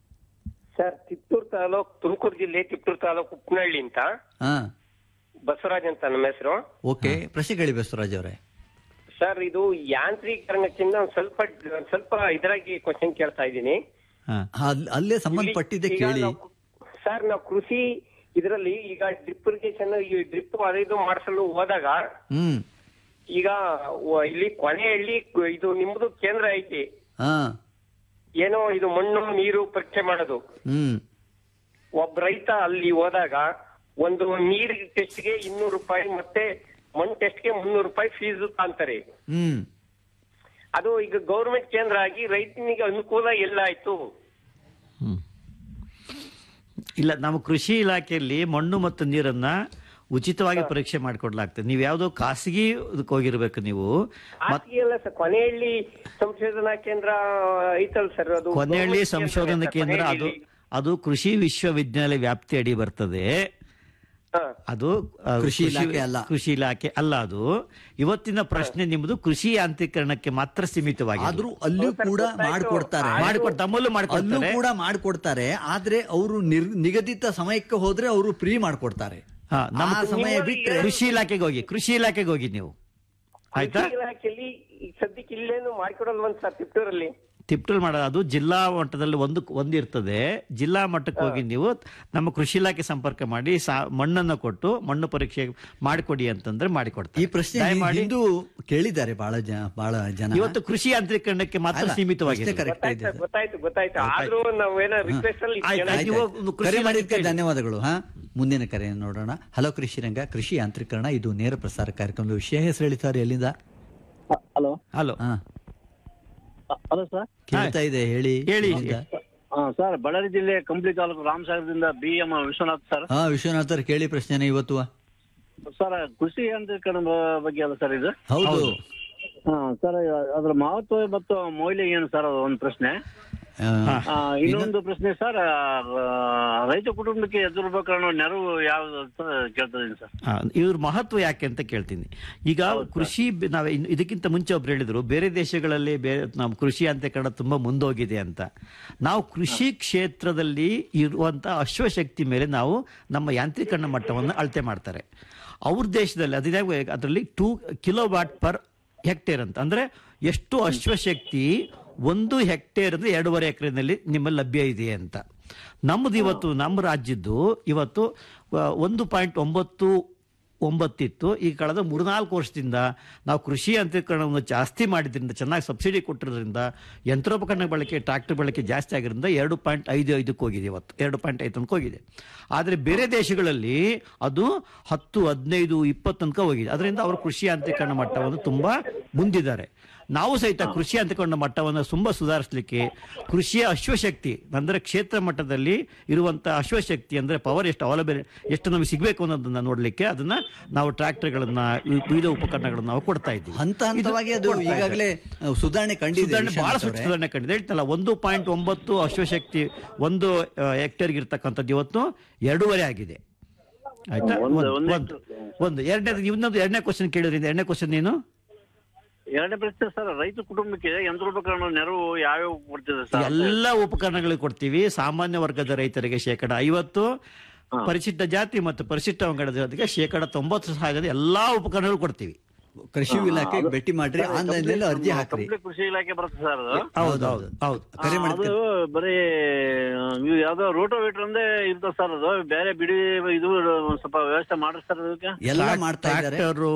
ಸರ್ ತಿಪ್ಟೂರು ತಾಲೂಕ್ ತುಮಕೂರು ಜಿಲ್ಲೆ ತಿಪ್ಟೂರು ತಾಲೂಕು ಉಪ್ಪನಹಳ್ಳಿ ಅಂತ ಹಾ ಬಸವರಾಜ್ ಅಂತ ನಮ್ಮ ಹೆಸರು ಓಕೆ ಪ್ರಶ್ನೆ ಕೇಳಿ ಬಸವರಾಜ್ ಅವರೇ ಸರ್ ಇದು ಯಾಂತ್ರೀಕರಣಕ್ಕಿಂತ ಒಂದ್ ಸ್ವಲ್ಪ ಒಂದ್ ಸ್ವಲ್ಪ ಇದರಾಗಿ ಕ್ವಶನ್ ಕೇಳ್ತಾ ಇದ್ದೀನಿ ಅಲ್- ಅಲ್ಲೇ ಸಂಬಂಧಪಟ್ಟಿದ್ದೆ ಈಗ ಕೇಳಿ ನಾವು- ಸರ್ ನಾವು ಕೃಷಿ ಇದರಲ್ಲಿ ಈಗ ಡ್ರಿಪ್ ಇರಿಗೇಷನ್ ಈ ಡ್ರಿಪ್ ಅದು ಇದು ಮಾಡಿಸಲು ಹೋದಾಗ ಹ್ಮ್ ಈಗ ವ- ಇಲ್ಲಿ ಕೊನೆಯಲ್ಲಿ ಕು- ಇದು ನಿಮ್ದು ಕೇಂದ್ರ ಐತಿ ಹಾ ಏನೋ ಇದು ಮಣ್ಣು ನೀರು ಪರೀಕ್ಷೆ ಮಾಡೋದು ಹ್ಮ್ ಒಬ್ಬ ರೈತ ಅಲ್ಲಿ ಹೋದಾಗ ಒಂದು ನೀರ್ ಟೆಸ್ಟ್ಗೆ ಇನ್ನೂರು ರೂಪಾಯಿ ಮತ್ತೆ ಮಣ್ಣು ಟೆಸ್ಟ್ಗೆ ಮುನ್ನೂರು ರೂಪಾಯಿ ಫೀಸ್ ಅಂತಾರೆ ಹ್ಮ್ ಅದು ಈಗ ಗೌರ್ಮೆಂಟ್ ಕೇಂದ್ರ ಆಗಿ ರೈತನಿಗೆ ಅನುಕೂಲ ಎಲ್ಲ ಆಯ್ತು ಇಲ್ಲ ನಮ್ಮ ಕೃಷಿ ಇಲಾಖೆಯಲ್ಲಿ ಮಣ್ಣು ಮತ್ತು ನೀರನ್ನ ಉಚಿತವಾಗಿ ಪರೀಕ್ಷೆ ಮಾಡಿಕೊಡ್ಲಾಗ್ತದೆ ನೀವು ಯಾವುದೋ ಖಾಸಗಿ ಇದಕ್ಕೆ ಹೋಗಿರ್ಬೇಕು ನೀವು ಖಾಸಗಿ ಅಲ್ಲ ಸರ್ ಕೊನೆಹಳ್ಳಿ ಸಂಶೋಧನಾ ಕೇಂದ್ರ ಐತಲ್ ಸರ್ ಅದು ಕೊನೆಹಳ್ಳಿ government ಸಂಶೋಧನಾ ಸರ್, ಕೇಂದ್ರ ಅದು ಕೊನೆಹಳ್ಳಿ. ಅದು ಕೃಷಿ ವಿಶ್ವವಿದ್ಯಾಲಯ ವ್ಯಾಪ್ತಿ ಅಡಿ ಬರ್ತದೆ ಅದು ಆ, ಕೃಷಿ ಇಲಾಖೆ ಅಲ್ಲ. ಕೃಷಿ ಇಲಾಖೆ ಅಲ್ಲ ಅದು ಇವತ್ತಿನ ಪ್ರಶ್ನೆ ನಿಮ್ಮದು ಕೃಷಿ ಯಾಂತ್ರೀಕರಣಕ್ಕೆ ಮಾತ್ರ ಸೀಮಿತವಾಗಿ ಆದ್ರೂ ಅಲ್ಲೂ ಕೂಡ ಮಾಡ್ಕೊಡ್ತಾರೆ ಮಾಡಿಕೊಡ್ ತಮ್ಮಲ್ಲೂ ಅಲ್ಲೂ ಮಾಡಿಕೊಡ್ತಾರೆ ಕೂಡ ಮಾಡ್ಕೊಡ್ತಾರೆ ಆದ್ರೆ ಅವರು ನಿಗದಿತ ಸಮಯಕ್ಕೆ ಹೋದ್ರೆ ಅವರು ಫ್ರೀ ಮಾಡ್ಕೊಡ್ತಾರೆ ಹಾ, ನಮ್ಮ ಆ ಸಮಯ ಬಿಟ್ರೆ ಕೃಷಿ ಇಲಾಖೆಗೆ ಹೋಗಿ ಕೃಷಿ ಇಲಾಖೆಗೆ ಹೋಗಿ ನೀವು ಆಯ್ತಾ ಕೃಷಿ ಇಲಾಖೆಯಲ್ಲಿ ಈಗ ಸದ್ಯಕ್ಕೆ ಇಲ್ಲೇನು ಮಾಡ್ಕೊಡಲ್ವಂತ ಸರ್ ತಿಪ್ಟೂರಲ್ಲಿ ತಿಪ್ಟಲ್ ಮಾಡೋದು ಅದು ಜಿಲ್ಲಾ ಮಟ್ಟದಲ್ಲಿ ಒಂದು ಒಂದಿರ್ತದೆ ಜಿಲ್ಲಾ ಮಟ್ಟಕ್ಕೆ ಹೋಗಿ ನೀವು ನಮ್ಮ ಕೃಷಿ ಇಲಾಖೆ ಸಂಪರ್ಕ ಮಾಡಿ ಸಾ- ಮಣ್ಣನ್ನು ಕೊಟ್ಟು ಮಣ್ಣು ಪರೀಕ್ಷೆ ಮಾಡಿಕೊಡಿ ಅಂತಂದ್ರೆ ಮಾಡಿಕೊಡ್ತಾರೆ ಈ ಪ್ರಶ್ನೆ ದಯಮಾಡಿ ಹಿಂದೂ ಕೇಳಿದ್ದಾರೆ ಬಹಳ ಜನ ಬಹಳ ಜನ ಇವತ್ತು ಕೃಷಿ ಯಾಂತ್ರೀಕರಣಕ್ಕೆ ಮಾತ್ರ ಅಲ್ಲ, ಸೀಮಿತವಾಗಿದೆ ಪ್ರಶ್ನೆ correct ಇದೆ. ಗೊತ್ತಾಯ್ತು ಗೊತ್ತಾಯ್ತು ಗೊತ್ತಾಯ್ತು ಆದ್ರೂ ನಾವೇನೋ ರಿಕ್ವೆಸ್ಟ್ ಅಲ್ಲಿ ಆಯ್ತು, ಕೇಳೋದು. ಆಯ್ತು. ಆಯ್ತು, ನೀವು ಆಯ್ತು. ಕೃಷಿ ಕರೆ ಇಲಾಖೆ ಮಾಡಿದ್ದಕ್ಕೆ ಕೇಳಿ. ಧನ್ಯವಾದಗಳು ಹಾ ಮುಂದಿನ ಕರೆಯನ್ನು ನೋಡೋಣ ಹಲೋ ಕೃಷಿ ರಂಗ ಕೃಷಿ ಯಾಂತ್ರೀಕರಣ ಇದು ನೇರ ಪ್ರಸಾರ ಕಾರ್ಯಕ್ರಮದ ವಿಷಯ ಹೆಸರು ಹೇಳಿ ಸರ್ ಎಲ್ಲಿಂದ ಹಲೋ ಹಲೋ ಹಾ ಹಲೋ ಸರ್ ಕೇಳ್ತಾ ಇದೆ ಹೇಳಿ ಹೇಳಿ. ಎಲ್ಲಿಂದ? ಸರ್ ಬಳ್ಳಾರಿ ಜಿಲ್ಲೆ ಕಂಪ್ಲಿ ತಾಲೂಕು ರಾಮಸಾಗರದಿಂದ ಬಿ ಎಂ ವಿಶ್ವನಾಥ್ ಸರ್ ಹಾ ವಿಶ್ವನಾಥರ್ ಕೇಳಿ ಪ್ರಶ್ನೆನ ಇವತ್ತು ಸರ್ ಕೃಷಿ ಯಾಂತ್ರೀಕರಣ ಬಗ್ಗೆ ಅಲ್ಲ ಸರ್ ಇದು ಹೌದು ಹಾ ಸರ್ ಅದ್ರ ಮಹತ್ವ ಮತ್ತು ಮೌಲ್ಯ ಏನು ಸರ್ ಅದು ಒಂದು ಪ್ರಶ್ನೆ ಆ, ಆ, ಇನ್ನೊಂದು ಪ್ರಶ್ನೆ ಸರ್ ಆ, ರೈತ ಕುಟುಂಬಕ್ಕೆ ಎದುರ್ಬೇಕಾದ ನೆರವು ಯಾವ್ದು ಅಂತ ಕೇಳ್ತಾ ಇದೀನಿ ಸರ್ ಆ, ಇವ್ರ ಮಹತ್ವ ಯಾಕೆ ಅಂತ ಕೇಳ್ತೀನಿ ಈಗ ಕೃಷಿ ಬೆ- ನಾವ್ ಇನ್- ಇದಕ್ಕಿಂತ ಮುಂಚೆ ಒಬ್ರು ಹೇಳಿದ್ರು ಬೇರೆ ದೇಶಗಳಲ್ಲಿ ಬೇರೆ ನಮ್ಮ ಕೃಷಿ ಯಾಂತ್ರೀಕರಣ ತುಂಬಾ ಮುಂದೋಗಿದೆ ಅಂತ ನಾವು ಕೃಷಿ ಕ್ಷೇತ್ರದಲ್ಲಿ ಇರುವಂತ ಅಶ್ವಶಕ್ತಿ ಮೇಲೆ ನಾವು ನಮ್ಮ ಯಾಂತ್ರೀಕರಣ ಮಟ್ಟವನ್ನು ಅಳತೆ ಮಾಡ್ತಾರೆ ಅವ್ರ ದೇಶದಲ್ಲಿ ಅದಿದೆ ಅದರಲ್ಲಿ two kilowatt per hectare ಅಂತ ಅಂದ್ರೆ ಎಷ್ಟು ಅಶ್ವಶಕ್ತಿ ಒಂದು ಹೆಕ್ಟೇರ್ ಅಂದ್ರೆ ಎರಡೂವರೆ ಎಕರೆನಲ್ಲಿ ನಿಮ್ಮಲ್ಲಿ ಲಭ್ಯ ಇದೆ ಅಂತ ನಮ್ಮದು ಇವತ್ತು ನಮ್ಮ ರಾಜ್ಯದ್ದು ಇವತ್ತು ಆ, ಒಂದು ಪಾಯಿಂಟ್ ಒಂಬತ್ತು ಒಂಬತ್ತಿತ್ತು ಈ ಕಳೆದ ಮೂರ್ನಾಲ್ಕು ವರ್ಷದಿಂದ ನಾವು ಕೃಷಿ ಯಂತ್ರೀಕರಣವನ್ನು ಜಾಸ್ತಿ ಮಾಡಿದ್ರಿಂದ ಚೆನ್ನಾಗಿ ಸಬ್ಸಿಡಿ ಕೊಟ್ಟಿರೋದ್ರಿಂದ ಯಂತ್ರೋಪಕರಣ ಬಳಕೆ ಟ್ರಾಕ್ಟರ್ ಬಳಕೆ ಜಾಸ್ತಿ ಆಗಿರೋದ್ರಿಂದ ಎರಡು ಪಾಯಿಂಟ್ ಐದು ಐದಕ್ಕೆ ಹೋಗಿದೆ ಇವತ್ತು ಎರಡು ಪಾಯಿಂಟ್ ಐದು ತನಕ ಹೋಗಿದೆ ಆದರೆ ಬೇರೆ ದೇಶಗಳಲ್ಲಿ ಅದು ಹತ್ತು ಹದಿನೈದು ಇಪ್ಪತ್ತು ತನಕ ಹೋಗಿದೆ ಅದರಿಂದ ಅವರು ಕೃಷಿ ಯಾಂತ್ರೀಕರಣ ಮಟ್ಟವನ್ನು ತುಂಬ ಮುಂದಿದ್ದಾರೆ ನಾವು ಸಹಿತ ಕೃಷಿ ಅಂತಕೊಂಡ ಮಟ್ಟವನ್ನು ತುಂಬ ಸುಧಾರಿಸಲಿಕ್ಕೆ ಕೃಷಿಯ ಅಶ್ವಶಕ್ತಿ ಅಂದರೆ ಕ್ಷೇತ್ರ ಮಟ್ಟದಲ್ಲಿ ಇರುವಂತಹ ಅಶ್ವಶಕ್ತಿ ಅಂದರೆ ಪವರ್ ಎಷ್ಟು ಅವೈಲಬಲ್ ಎಷ್ಟು ನಮಗೆ ಸಿಗಬೇಕು ಅನ್ನೋದನ್ನ ನೋಡಲಿಕ್ಕೆ ಅದನ್ನ ನಾವು ಟ್ರ್ಯಾಕ್ಟರ್ಗಳನ್ನ ವಿವಿಧ ಉಪಕರಣಗಳನ್ನ ನಾವು ಕೊಡ್ತಾ ಇದ್ದೀವಿ ಹಂತ ಹಂತವಾಗಿ ಅದು ಕೊಡ್ತಾ ಇದ್ದಾರೆ. ಈಗಾಗಲೇ ಅಹ್, ಸುಧಾರಣೆ ಕಂಡಿದೆ ಸುಧಾರಣೆ ಬಹಳ ವಿಶ್ವನಾಥ್ ಅವರೇ. ಸುಧಾರಣೆ ಕಂಡಿದೆ ಹೇಳ್ತಲ್ಲ ಒಂದು ಪಾಯಿಂಟ್ ಒಂಬತ್ತು ಅಶ್ವಶಕ್ತಿ ಒಂದು ಹೆಕ್ಟೇರ್ಗೆ ಇರ್ತಕ್ಕಂಥದ್ದು ಇವತ್ತು ಎರಡೂವರೆ ಆಗಿದೆ ಆಯ್ತಾ ಒಂದು- ಒಂದು ಒಂದು ಒಂದು ಒಂದು ಎರಡನೇ ಇನ್ನೊಂದು ಎರಡನೇ ಕ್ವಶನ್ ಕೇಳಿದ್ರಿಂದ ಎರಡನೇ ಕ್ವಶನ್ ಏನು ಎರಡನೇ ಪ್ರಶ್ನೆ ಸರ್ ರೈತ ಕುಟುಂಬಕ್ಕೆ ಯಂತ್ರೋಪಕರಣ ನೆರವು ಯಾವ್ಯಾವ ಕೊಡ್ತಿದೆ ಸರ್ ಎಲ್ಲ ಉಪಕರಣಗಳಿಗೆ ಕೊಡ್ತೀವಿ ಸಾಮಾನ್ಯ ವರ್ಗದ ರೈತರಿಗೆ ಶೇಕಡ ಐವತ್ತು ಪರಿಶಿಷ್ಟ ಜಾತಿ ಮತ್ತು ಪರಿಶಿಷ್ಟ ಪಂಗಡದ ಜೊತೆಗೆ ಶೇಕಡ ತೊಂಬತ್ತು ಸಹಾಯದ ಎಲ್ಲಾ ಉಪಕರಣಗಳು ಕೊಡ್ತೀವಿ ಕೃಷಿ ಇಲಾಖೆಗೆ ಭೇಟಿ ಮಾಡ್ರಿ ಆನ್ಲೈನ್ ನಲ್ಲಿ ಅರ್ಜಿ ಹಾಕ್ರಿ ಕಂಪ್ಲೀಟ್ ಕೃಷಿ ಇಲಾಖೆ ಬರುತ್ತೆ ಸರ್ ಅದು ಹೌದು ಹೌದು ಹೌದು ಕರೆ ಆ, ಮಾಡಿದ್ಕೆ ಅದು ಬರೀ ಆ, ನೀವು ಯಾವ್ದೋ ರೋಟೋವೇಟರ್ ಅಂದೇ ಇರ್ತದೆ ಸರ್ ಅದು ಬೇರೆ ಬಿಡಿ ಇದು ಒಂದ್ ಸ್ವಲ್ಪ ವ್ಯವಸ್ಥೆ ಮಾಡ್ರಿ ಸರ್ ಅದಕ್ಕೆ ಎಲ್ಲ ಮಾಡ್ತಾ ಇದ್ದಾರೆ ಟ್ರ್ಯಾಕ್ಟರು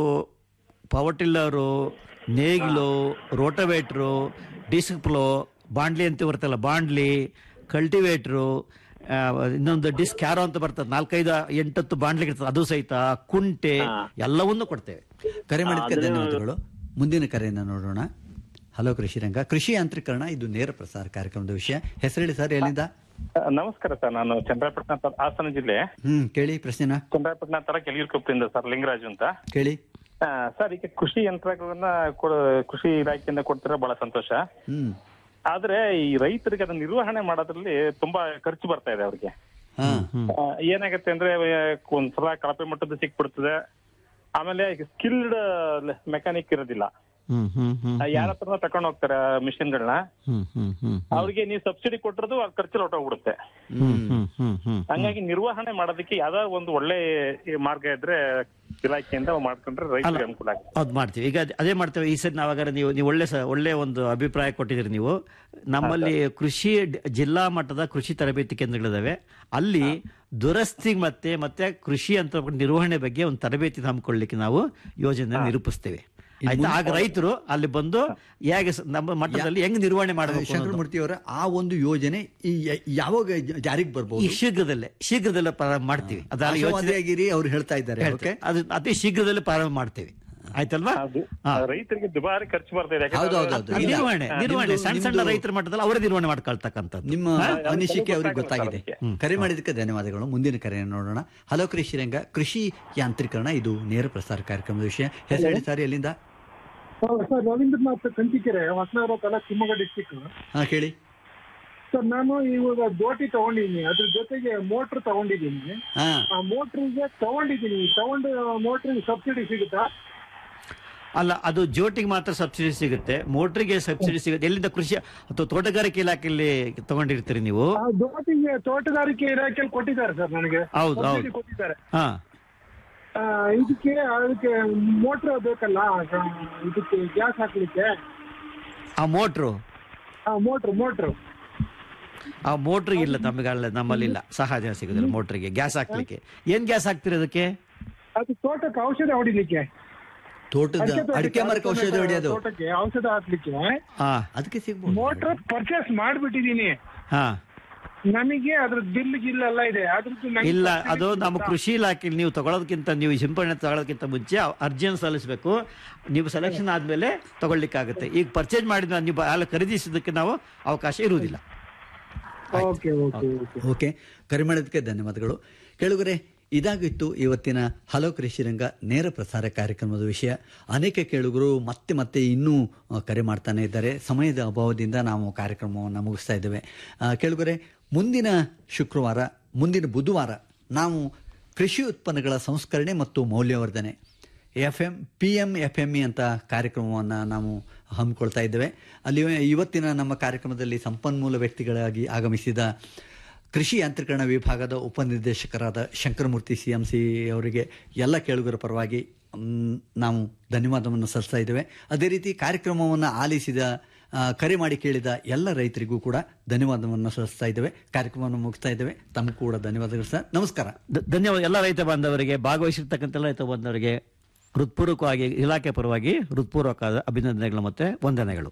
ಪವರ್ ಟಿಲ್ಲರು ನೇಗಿಲು ರೋಟೋವೇಟ್ರು ಡಿಸ್ಕ್ ಪ್ಲೋ ಬಾಂಡ್ಲಿ ಅಂತ ಬರ್ತಲ್ಲ ಬಾಂಡ್ಲಿ ಕಲ್ಟಿವೇಟ್ರು ಆ, ಇನ್ನೊಂದು ಡಿಸ್ಕ್ ಕ್ಯಾರೋ ಅಂತ ಬರ್ತದೆ ನಾಲ್ಕೈದು ಎಂಟತ್ತು ಬಾಂಡ್ಲಿ ಇರ್ತದೆ ಅದು ಸಹಿತ ಕುಂಟೆ ಎಲ್ಲವನ್ನೂ ಕೊಡ್ತೇವೆ ಕರೆ ಮಾಡಿದ್ಕೆ ಧನ್ಯವಾದಗಳು ಮುಂದಿನ ಕರೆಯನ್ನ ನೋಡೋಣ ಹಲೋ ಕೃಷಿ ರಂಗ ಕೃಷಿ ಯಾಂತ್ರೀಕರಣ ಇದು ನೇರ ಪ್ರಸಾರ ಕಾರ್ಯಕ್ರಮದ ವಿಷಯ ಹೆಸರೇಳಿ ಸರ್ ಎಲ್ಲಿಂದ ನಮಸ್ಕಾರ ಸರ್ ನಾನು ಚಂದ್ರಾಪಟ್ಟಣ ತ- ಹಾಸನ ಜಿಲ್ಲೆ ಹ್ಮ್ ಕೇಳಿ ಪ್ರಶ್ನೆನ ಚಂದ್ರಾಪಟ್ಟಣ ತರ ಕೆಲಿರ್ಕೊಪ್ಪಿಂದ ಸರ್ ಲಿಂಗರಾಜು ಅಂತ ಕೇಳಿ ಆ, ಸರ್ ಈಗ ಕೃಷಿ ಯಂತ್ರಗಳನ್ನ ಕೊಡ- ಕೃಷಿ ಇಲಾಖೆಯಿಂದ ಕೊಡ್ತಿರೋ ಬಹಳ ಸಂತೋಷ ಹ್ಮ್ ಆದ್ರೆ ಈ ರೈತರಿಗೆ ಅದನ್ನ ನಿರ್ವಹಣೆ ಮಾಡೋದ್ರಲ್ಲಿ ತುಂಬಾ ಖರ್ಚು ಬರ್ತಾ ಇದೆ ಅವ್ರಿಗೆ ಹಾ ಆ, ಏನಾಗತ್ತೆ ಅಂದ್ರೆ ಆ, ಒಂದ್ಸಲ ಕಳಪೆ ಮಟ್ಟದ ಸಿಕ್ಬಿಡ್ತದೆ ಆಮೇಲೆ ಸ್ಕಿಲ್ಡ್ ಮೆಕ್ಯಾನಿಕ್ ಇರೋದಿಲ್ಲ ಹ್ಮ್ ಹ್ಮ್ ಹ್ಮ್ ಯಾರ ಹತ್ರ ತಗೊಂಡ್ ಹೋಗ್ತಾರೆ ಮಿಷಿನ್ಗಳನ್ನ ಹ್ಮ್ ಹ್ಮ್ ಹ್ಮ್ ಅವ್ರಿಗೆ ನೀವು ಸಬ್ಸಿಡಿ ಕೊಟ್ಟಿರೋದು ಆ ಖರ್ಚು ಹೊರಟೋಗ್ಬಿಡುತ್ತೆ ಹ್ಮ್ ಹ್ಮ್ ಹ್ಮ್ ಹ್ಮ್ ಹಂಗಾಗಿ ನಿರ್ವಹಣೆ ಮಾಡೋದಕ್ಕೆ ಯಾವ್ದಾದ್ರು ಒಂದು ಒಳ್ಳೆ ಮಾರ್ಗ ಇದ್ರೆ ಇಲಾಖೆಯಿಂದ ಮಾಡ್ಕೊಂಡ್ರೆ ರೈತರಿಗೆ ಅನುಕೂಲ ಆಗುತ್ತೆ ಅದು ಮಾಡ್ತೀವಿ ಈಗ ಅದ್- ಅದೇ ಮಾಡ್ತೇವೆ ಈ ಸರಿ ನಾವಾಗಾರ ನೀವು ನೀವು ಒಳ್ಳೆ ಸ ಒಳ್ಳೆ ಒಂದು ಅಭಿಪ್ರಾಯ ಕೊಟ್ಟಿದ್ದೀರಿ ನೀವು ನಮ್ಮಲ್ಲಿ ಕೃಷಿ ಡ್- ಜಿಲ್ಲಾ ಮಟ್ಟದ ಕೃಷಿ ತರಬೇತಿ ಕೇಂದ್ರಗಳಿದಾವೆ ಅಲ್ಲಿ ದುರಸ್ತಿ ಮತ್ತೆ ಮತ್ತೆ ಕೃಷಿ ಅಂತ ನಿರ್ವಹಣೆ ಬಗ್ಗೆ ಒಂದು ತರಬೇತಿ ಹಮ್ಮಿಕೊಳ್ಳಿಕ್ಕೆ ನಾವು ಯೋಜನೆ ನಿರೂಪಿಸ್ತೇವೆ ಆಯ್ತಾ ಆಗ ರೈತರು ಅಲ್ಲಿ ಬಂದು ಹೇಗೆ ಸ- ನಮ್ಮ ಮಟ್ಟದಲ್ಲಿ ಹೆಂಗ್ ನಿರ್ವಹಣೆ ಮಾಡಬೇಕು ಅನ್ನೋದು. ಶಂಕರಮೂರ್ತಿ ಅವರ ಆ ಒಂದು ಯೋಜನೆ ಈ ಯ- ಯಾವಾಗ ಜ- ಜಾರಿಗೆ ಈ ಬರ್ಬೋದು ಶೀಘ್ರದಲ್ಲೇ ಶೀಘ್ರದಲ್ಲೇ ಪ್ರಾರಂಭ ಮಾಡ್ತೀವಿ ಅದರ ಯೋಚನೆ ಆಶಾವಾದಿಯಾಗಿರಿ ಅವ್ರು ಹೇಳ್ತಾ ಇದ್ದಾರೆ ಹೇಳ್ತೇವೆ. ಓಕೆ ಅದು ಅತಿ ಶೀಘ್ರದಲ್ಲೇ ಪ್ರಾರಂಭ ಮಾಡ್ತೇವೆ ಆಯ್ತಲ್ವಾ ಹಾ. ರೈತರಿಗೆ ದುಬಾರಿ ಖರ್ಚು ಬರ್ತಾ ಇದೆ ಹೌದು, ಹೌದು, ಯಾಕಂದ್ರೆ ಹೌದು. ಇಲ್ಲ. ನಿರ್ವಹಣೆ ಹಾ, ನಿರ್ವಹಣೆ ನಿಮ್ದು- ಸಣ್ಣ ಸಣ್ಣ ನಿಮ್ದು- ರೈತರ ಮಟ್ಟದಲ್ಲಿ ಅವರೇ ನಿರ್ವಹಣೆ ಮಾಡ್ಕೊಳ್ತಕ್ಕಂಥದ್ದು ನಿಮ್ಮ ಅನಿಸಿಕೆ ಅವ್ರಿಗೆ ಗೊತ್ತಾಗಿದೆ ಕರೆ ಮಾಡಿದ್ದಕ್ಕೆ ಧನ್ಯವಾದಗಳು ಮುಂದಿನ ಕರೆಯನ್ನು ನೋಡೋಣ ಹಲೋ ಕೃಷಿ ರಂಗ ಕೃಷಿ ಯಾಂತ್ರೀಕರಣ ಇದು ನೇರ ಪ್ರಸಾರ ಕಾರ್ಯಕ್ರಮದ ವಿಷಯ ಹೆಸರು ಹೇಳಿ ಸರ್ ಎಲ್ಲಿಂದ ಸರ್ ರವೀಂದ್ರನಾಥ್ ಕಂಚಿಕೆರೆ ಹೊಸನಗರ ತಾಲೂಕು ಶಿವಮೊಗ್ಗ ಡಿಸ್ಟಿಕ್ ಹಾ ಕೇಳಿ ಸರ್ ನಾನು ಇವಾಗ ದೋಟಿ ತಗೊಂಡಿದ್ದೀನಿ ಅದ್ರ ಜೊತೆಗೆ ಮೋಟ್ರ್ ತಗೊಂಡಿದ್ದೀನಿ ಹಾ ಆ ಮೋಟ್ರಿಗೆ ತಗೊಂಡಿದ್ದೀನಿ ತಗೊಂಡು ಮೋಟ್ರಿಗೆ ಸಬ್ಸಿಡಿ ಸಿಗುತ್ತಾ ಅಲ್ಲ ಅದು ಜೋಟಿಗೆ ಮಾತ್ರ ಸಬ್ಸಿಡಿ ಸಿಗುತ್ತೆ ಮೋಟ್ರಿಗೆ ಸಬ್ಸಿಡಿ ಸಿಗುತ್ತೆ ಎಲ್ಲಿಂದ ಕೃಷಿ ಅಥವಾ ತೋಟಗಾರಿಕೆ ಇಲಾಖೆಯಲ್ಲಿ ತಗೊಂಡಿರ್ತೀರಿ ನೀವು ಆ ದೋಟಿಗೆ ತೋಟಗಾರಿಕೆ ಇಲಾಖೆಯಲ್ಲಿ ಕೊಟ್ಟಿದ್ದಾರೆ ಸರ್ ನನಗೆ ಹೌದು, ಹೌದು. ಸಬ್ಸಿಡಿ ಕೊಟ್ಟಿದ್ದಾರೆ ಹಾ ಆ, ಇದಕ್ಕೆ ಅದಕ್ಕೆ ಮೋಟ್ರ್ ಬೇಕಲ್ಲ ಆ, ಇದಕ್ಕೆ ಗ್ಯಾಸ್ ಹಾಕ್ಲಿಕ್ಕೆ ಆ ಮೋಟ್ರು ಆ ಮೋಟ್ರ್ ಮೋಟ್ರ್ ಆ ಮೋಟ್ರಿಗೆ ಇಲ್ಲ ನಮಗೆ ಅಲ್ಲ ನಮ್ಮಲ್ಲಿ ಇಲ್ಲ ಸಹಜ ಸಿಗೋದಿಲ್ಲ ಮೋಟ್ರಿಗೆ ಗ್ಯಾಸ್ ಹಾಕ್ಲಿಕ್ಕೆ ಏನ್ ಗ್ಯಾಸ್ ಹಾಕ್ತೀರಿ ಅದಕ್ಕೆ ಅದು ತೋಟಕ್ಕೆ ಔಷಧ ಹೊಡಿಲಿಕ್ಕೆ ತೋಟದ ತೋಟಕ್ಕೆ ಅಡಿಕೆ ಮರಕ್ಕೆ ಔಷಧ ಹೊಡೆಯೋದು ತೋಟಕ್ಕೆ ಔಷಧ ಹಾಕ್ಲಿಕ್ಕೆ ಹಾ ಅದಕ್ಕೆ ಸಿಗ್ಬೋದು ಮೋಟ್ರ್ ಪರ್ಚೇಸ್ ಮಾಡ್ಬಿಟ್ಟಿದೀನಿ ಹಾ ನನಗೆ ಅದ್ರ ಬಿಲ್ ಗಿಲ್ ಎಲ್ಲ ಇದೆ ಅದ್ರದ್ದು ನಂಗೆ ಇಲ್ಲ subsidy ಅದು ನಮ್ಮ ಸಿಗುತ್ತಾ? ಕೃಷಿ ಇಲಾಖೆಯಲ್ಲಿ ನೀವು ತಗೊಳ್ಳೋದಕ್ಕಿಂತ ನೀವು ಸಿಂಪಡಣೆ ತಗೊಳ್ಳೋದಕ್ಕಿಂತ ಮುಂಚೆ ಅರ್ಜಿಯನ್ನು ಸಲ್ಲಿಸಬೇಕು ನೀವು ಸೆಲೆಕ್ಷನ್ ಆದ್ಮೇಲೆ ತಗೊಳ್ಳಿಕ್ಕಾಗುತ್ತೆ ಈಗ ಪರ್ಚೇಸ್ ಮಾಡಿದ ನೀವು ಅಲ್ಲ ಖರೀದಿಸೋದಕ್ಕೆ ನಾವು ಅವಕಾಶ ಇರುವುದಿಲ್ಲ ಓಕೆ ಓಕೆ ಓಕೆ ಓಕೆ ಕರೆ ಮಾಡಿದ್ದಕ್ಕೆ ಧನ್ಯವಾದಗಳು ಕೇಳುಗರೆ ಇದಾಗಿತ್ತು ಇವತ್ತಿನ ಹಲೋ ಕೃಷಿ ರಂಗ ನೇರ ಪ್ರಸಾರ ಕಾರ್ಯಕ್ರಮದ ವಿಷಯ ಅನೇಕ ಕೇಳುಗರು ಮತ್ತೆ ಮತ್ತೆ ಇನ್ನೂ ಆ, ಕರೆ ಮಾಡ್ತಾನೆ ಇದ್ದಾರೆ ಸಮಯದ ಅಭಾವದಿಂದ ನಾವು ಕಾರ್ಯಕ್ರಮವನ್ನು ಮುಗಿಸ್ತಾ ಇದ್ದೇವೆ ಆ, ಕೇಳುಗರೆ ಮುಂದಿನ ಶುಕ್ರವಾರ ಮುಂದಿನ ಬುಧವಾರ ನಾವು ಕೃಷಿ ಉತ್ಪನ್ನಗಳ ಸಂಸ್ಕರಣೆ ಮತ್ತು ಮೌಲ್ಯವರ್ಧನೆ F M P M F M E ಅಂತ ಕಾರ್ಯಕ್ರಮವನ್ನು ನಾವು ಹಮ್ಮಿಕೊಳ್ತಾ ಇದ್ದೇವೆ ಅಲ್ಲಿ ಇವತ್ತಿನ ನಮ್ಮ ಕಾರ್ಯಕ್ರಮದಲ್ಲಿ ಸಂಪನ್ಮೂಲ ವ್ಯಕ್ತಿಗಳಾಗಿ ಆಗಮಿಸಿದ ಕೃಷಿ ಯಾಂತ್ರೀಕರಣ ವಿಭಾಗದ ಉಪನಿರ್ದೇಶಕರಾದ ಶಂಕರಮೂರ್ತಿ ಸಿ ಎಂ ಸಿ ಅವರಿಗೆ ಎಲ್ಲ ಕೇಳುಗರ ಪರವಾಗಿ ಮ್, ನಾವು ಧನ್ಯವಾದವನ್ನು ಸಲ್ಲಿಸ್ತಾ ಇದ್ದೇವೆ ಅದೇ ರೀತಿ ಕಾರ್ಯಕ್ರಮವನ್ನು ಆಲಿಸಿದ ಆ, ಕರೆ ಮಾಡಿ ಕೇಳಿದ ಎಲ್ಲ ರೈತರಿಗೂ ಕೂಡ ಧನ್ಯವಾದವನ್ನು ಸಲ್ಲಿಸ್ತಾ ಇದ್ದೇವೆ ಕಾರ್ಯಕ್ರಮವನ್ನು ಮುಗಿಸ್ತಾ ಇದ್ದೇವೆ ತಮಗೂ ಕೂಡ ಧನ್ಯವಾದಗಳು ಸರ್ ನಮಸ್ಕಾರ ಧ- ಧನ್ಯವಾದ ಎಲ್ಲ ರೈತ ಬಾಂಧವರಿಗೆ ಭಾಗವಹಿಸಿರ್ತಕ್ಕಂಥ ಎಲ್ಲ ರೈತ ಬಾಂಧವರಿಗೆ ಹೃತ್ಪೂರ್ವಕವಾಗಿ ಇಲಾಖೆ ಪರವಾಗಿ ಹೃತ್ಪೂರ್ವಕ ಅಭಿನಂದನೆಗಳು ಮತ್ತೆ ವಂದನೆಗಳು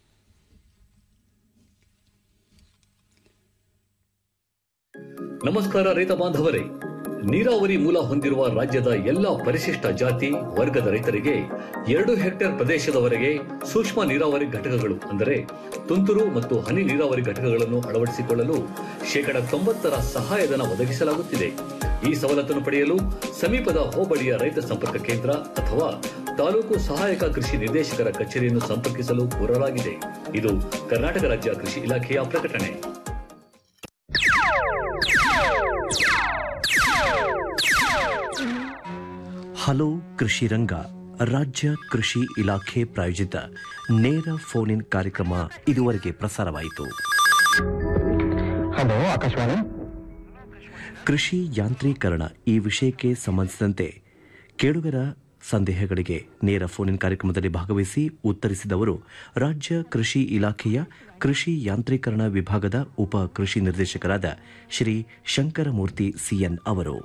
ನಮಸ್ಕಾರ ರೈತ ಬಾಂಧವರೇ ನೀರಾವರಿ ಮೂಲ ಹೊಂದಿರುವ ರಾಜ್ಯದ ಎಲ್ಲಾ ಪರಿಶಿಷ್ಟ ಜಾತಿ ವರ್ಗದ ರೈತರಿಗೆ ಎರಡು ಹೆಕ್ಟೇರ್ ಪ್ರದೇಶದವರೆಗೆ ಸೂಕ್ಷ್ಮ ನೀರಾವರಿ ಘಟಕಗಳು ಅಂದರೆ ತುಂತುರು ಮತ್ತು ಹನಿ ನೀರಾವರಿ ಘಟಕಗಳನ್ನು ಅಳವಡಿಸಿಕೊಳ್ಳಲು ಶೇಕಡ ತೊಂಬತ್ತರ ಸಹಾಯಧನ ಒದಗಿಸಲಾಗುತ್ತಿದೆ ಈ ಸವಲತ್ತನ್ನು ಪಡೆಯಲು ಸಮೀಪದ ಹೋಬಳಿಯ ರೈತ ಸಂಪರ್ಕ ಕೇಂದ್ರ ಅಥವಾ ತಾಲೂಕು ಸಹಾಯಕ ಕೃಷಿ ನಿರ್ದೇಶಕರ ಕಚೇರಿಯನ್ನು ಸಂಪರ್ಕಿಸಲು ಕೋರಲಾಗಿದೆ ಇದು ಕರ್ನಾಟಕ ರಾಜ್ಯ ಕೃಷಿ ಇಲಾಖೆಯ ಪ್ರಕಟಣೆ ಹಲೋ ಕೃಷಿ ರಂಗ ರಾಜ್ಯ ಕೃಷಿ ಇಲಾಖೆ ಪ್ರಾಯೋಜಿತ ನೇರ ಫೋನ್ ಇನ್ ಕಾರ್ಯಕ್ರಮ ಇದುವರೆಗೆ ಪ್ರಸಾರವಾಯಿತು ಹಲೋ ಆಕಾಶವಾಣಿ ಕೃಷಿ ಯಾಂತ್ರೀಕರಣ ಈ ವಿಷಯಕ್ಕೆ ಸಂಬಂಧಿಸಿದಂತೆ ಕೇಳುಗರ ಸಂದೇಹಗಳಿಗೆ ನೇರ ಫೋನ್ ಇನ್ ಕಾರ್ಯಕ್ರಮದಲ್ಲಿ ಭಾಗವಹಿಸಿ ಉತ್ತರಿಸಿದವರು ರಾಜ್ಯ ಕೃಷಿ ಇಲಾಖೆಯ ಕೃಷಿ ಯಾಂತ್ರೀಕರಣ ವಿಭಾಗದ ಉಪ ಕೃಷಿ ನಿರ್ದೇಶಕರಾದ ಶ್ರೀ ಶಂಕರಮೂರ್ತಿ ಸಿಎನ್ ಅವರು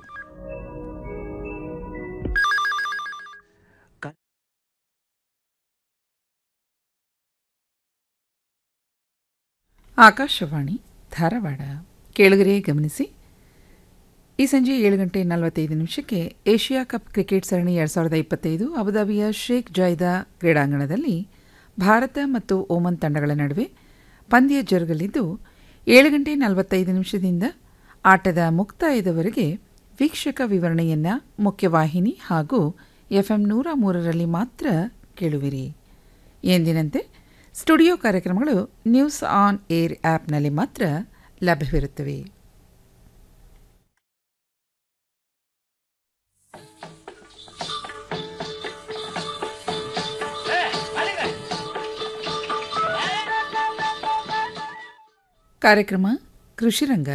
ಆಕಾಶವಾಣಿ ಧಾರವಾಡ ಕೇಳುಗರೆ ಗಮನಿಸಿ ಈ ಸಂಜೆ ಏಳು ಗಂಟೆ ನಲವತ್ತೈದು ನಿಮಿಷಕ್ಕೆ ಏಷ್ಯಾ ಕಪ್ ಕ್ರಿಕೆಟ್ ಸರಣಿ ಎರಡು ಸಾವಿರದ ಇಪ್ಪತ್ತೈದು ಅಬುದಾಬಿಯ ಶೇಖ್ ಜಾಯ್ದಾ ಕ್ರೀಡಾಂಗಣದಲ್ಲಿ ಭಾರತ ಮತ್ತು ಓಮನ್ ತಂಡಗಳ ನಡುವೆ ಪಂದ್ಯ ಜರುಗಲಿದ್ದು ಏಳು ಗಂಟೆ ನಲವತ್ತೈದು ನಿಮಿಷದಿಂದ ಆಟದ ಮುಕ್ತಾಯದವರೆಗೆ ವೀಕ್ಷಕ ವಿವರಣೆಯನ್ನು ಮುಖ್ಯವಾಹಿನಿ ಹಾಗೂ ಎಫ್ಎಂ ನೂರ ಮೂರರಲ್ಲಿ ಮಾತ್ರ ಕೇಳುವಿರಿ ಎಂದಿನಂತೆ ಸ್ಟುಡಿಯೋ ಕಾರ್ಯಕ್ರಮಗಳು ನ್ಯೂಸ್ ಆನ್ ಏರ್ ಆ್ಯಪ್ನಲ್ಲಿ ಮಾತ್ರ ಲಭ್ಯವಿರುತ್ತವೆ ಕಾರ್ಯಕ್ರಮ ಕೃಷಿರಂಗ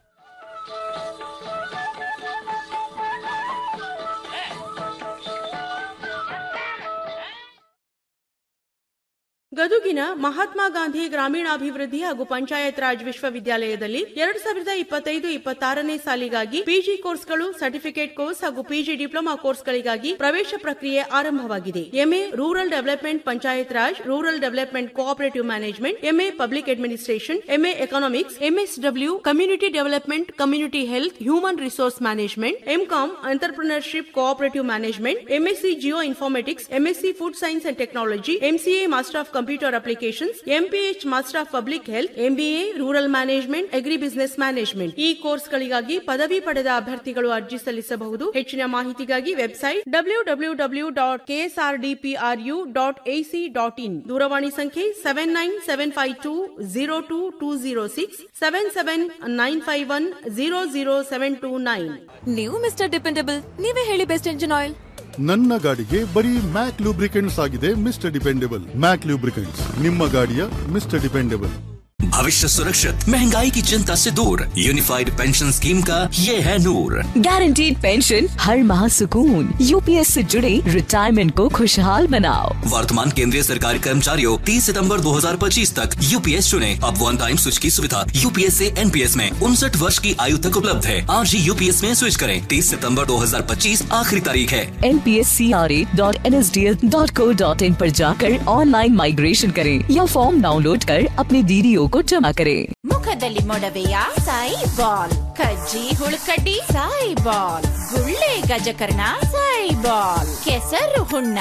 ಗದುಗಿನ ಮಹಾತ್ಮ ಗಾಂಧಿ ಗ್ರಾಮೀಣಾಭಿವೃದ್ಧಿ ಹಾಗೂ ಪಂಚಾಯತ್ ರಾಜ್ ವಿಶ್ವವಿದ್ಯಾಲಯದಲ್ಲಿ ಎರಡು ಸಾವಿರದ ಇಪ್ಪತ್ತೈದು ಇಪ್ಪತ್ತಾರನೇ ಸಾಲಿಗಾಗಿ ಪಿಜಿ ಕೋರ್ಸ್ಗಳು ಸರ್ಟಿಫಿಕೇಟ್ ಕೋರ್ಸ್ ಹಾಗೂ ಪಿಜಿ ಡಿಪ್ಲೊಮಾ ಕೋರ್ಸ್ಗಳಿಗಾಗಿ ಪ್ರವೇಶ ಪ್ರಕ್ರಿಯೆ ಆರಂಭವಾಗಿದೆ MA rural development panchayat raj rural development cooperative management MA public administration MA economics MSW community development community health human resource management MCom entrepreneurship cooperative management MSc geoinformatics MSc food science and technology MCA master of computer applications MPH master of public health MBA rural management agri business management ಈ ಕೋರ್ಸ್ಗಳಿಗಾಗಿ ಪದವಿ ಪಡೆದ ಅಭ್ಯರ್ಥಿಗಳು ಅರ್ಜಿ ಸಲ್ಲಿಸಬಹುದು ಹೆಚ್ಚಿನ ಮಾಹಿತಿಗಾಗಿ website W W W dot KSRDPRU dot AC dot in ದೂರವಾಣಿ ಸಂಖ್ಯೆ seven nine seven five two zero two two zero six seven seven nine five one zero zero seven two nine ನೀವು ಮಿಸ್ಟರ್ ಡಿಪೆಂಡಬಲ್ ನೀವೇ ಹೇಳಿ best engine oil ನನ್ನ ಗಾಡಿಗೆ ಬರೀ Mak lubricants ಆಗಿದೆ mister dependable Mak lubricants ನಿಮ್ಮ ಗಾಡಿಯ mister dependable भविष्य सुरक्षित महंगाई की चिंता से दूर यूनिफाइड पेंशन स्कीम का ये है नूर गारंटीड पेंशन हर माह सुकून यूपीएस से जुड़े रिटायरमेंट को खुशहाल बनाओ वर्तमान केंद्रीय सरकारी कर्मचारियों 30 सितंबर 2025 तक यूपीएस चुने अब वन टाइम स्विच की सुविधा यूपीएस से एनपीएस में उनसठ वर्ष की आयु तक उपलब्ध है आज ही यूपीएस में स्विच करें 30 सितंबर 2025 आखिरी तारीख है N P S C R A dot N S D L dot co dot in पर जाकर ऑनलाइन माइग्रेशन करें या फॉर्म डाउनलोड कर अपने डीडीओ को जमा करें ಮುಖದಲ್ಲಿ ಮೊಡವೆಯ ಸಾಯಿ ಬಾಲ್ ಕಜ್ಜಿ ಹುಳುಕಡ್ಡಿ ಸಾಯಿ ಬಾಲ್ ಗುಳ್ಳೆ ಗಜಕರ್ಣ ಸಾಯಿ ಬಾಲ್ ಕೆಸರು ಹುಣ್ಣ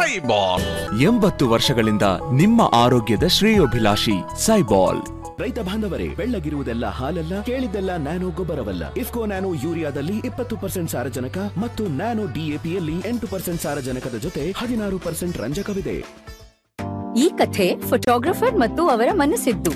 ಎಂಬತ್ತು ವರ್ಷಗಳಿಂದ ನಿಮ್ಮ ಆರೋಗ್ಯದ ಶ್ರೇಯೋಭಿಲಾಷಿ ಸೈಬಾಲ್ ರೈತ ಬಾಂಧವರೇ ಬೆಳ್ಳಗಿರುವುದೆಲ್ಲ ಹಾಲಲ್ಲ ಕೇಳಿದ್ದೆಲ್ಲ ನ್ಯಾನೋ ಗೊಬ್ಬರವಲ್ಲ ಇಫ್ಕೋ ನ್ಯಾನೋ ಯೂರಿಯಾದಲ್ಲಿ ಇಪ್ಪತ್ತು ಪರ್ಸೆಂಟ್ ಸಾರಜನಕ ಮತ್ತು ನ್ಯಾನೋ ಡಿಎಪಿಯಲ್ಲಿ ಎಂಟು ಪರ್ಸೆಂಟ್ ಸಾರಜನಕದ ಜೊತೆ ಹದಿನಾರು ಪರ್ಸೆಂಟ್ ರಂಜಕವಿದೆ ಈ ಕಥೆ ಫೋಟೋಗ್ರಫರ್ ಮತ್ತು ಅವರ ಮನಸ್ಸಿದ್ದು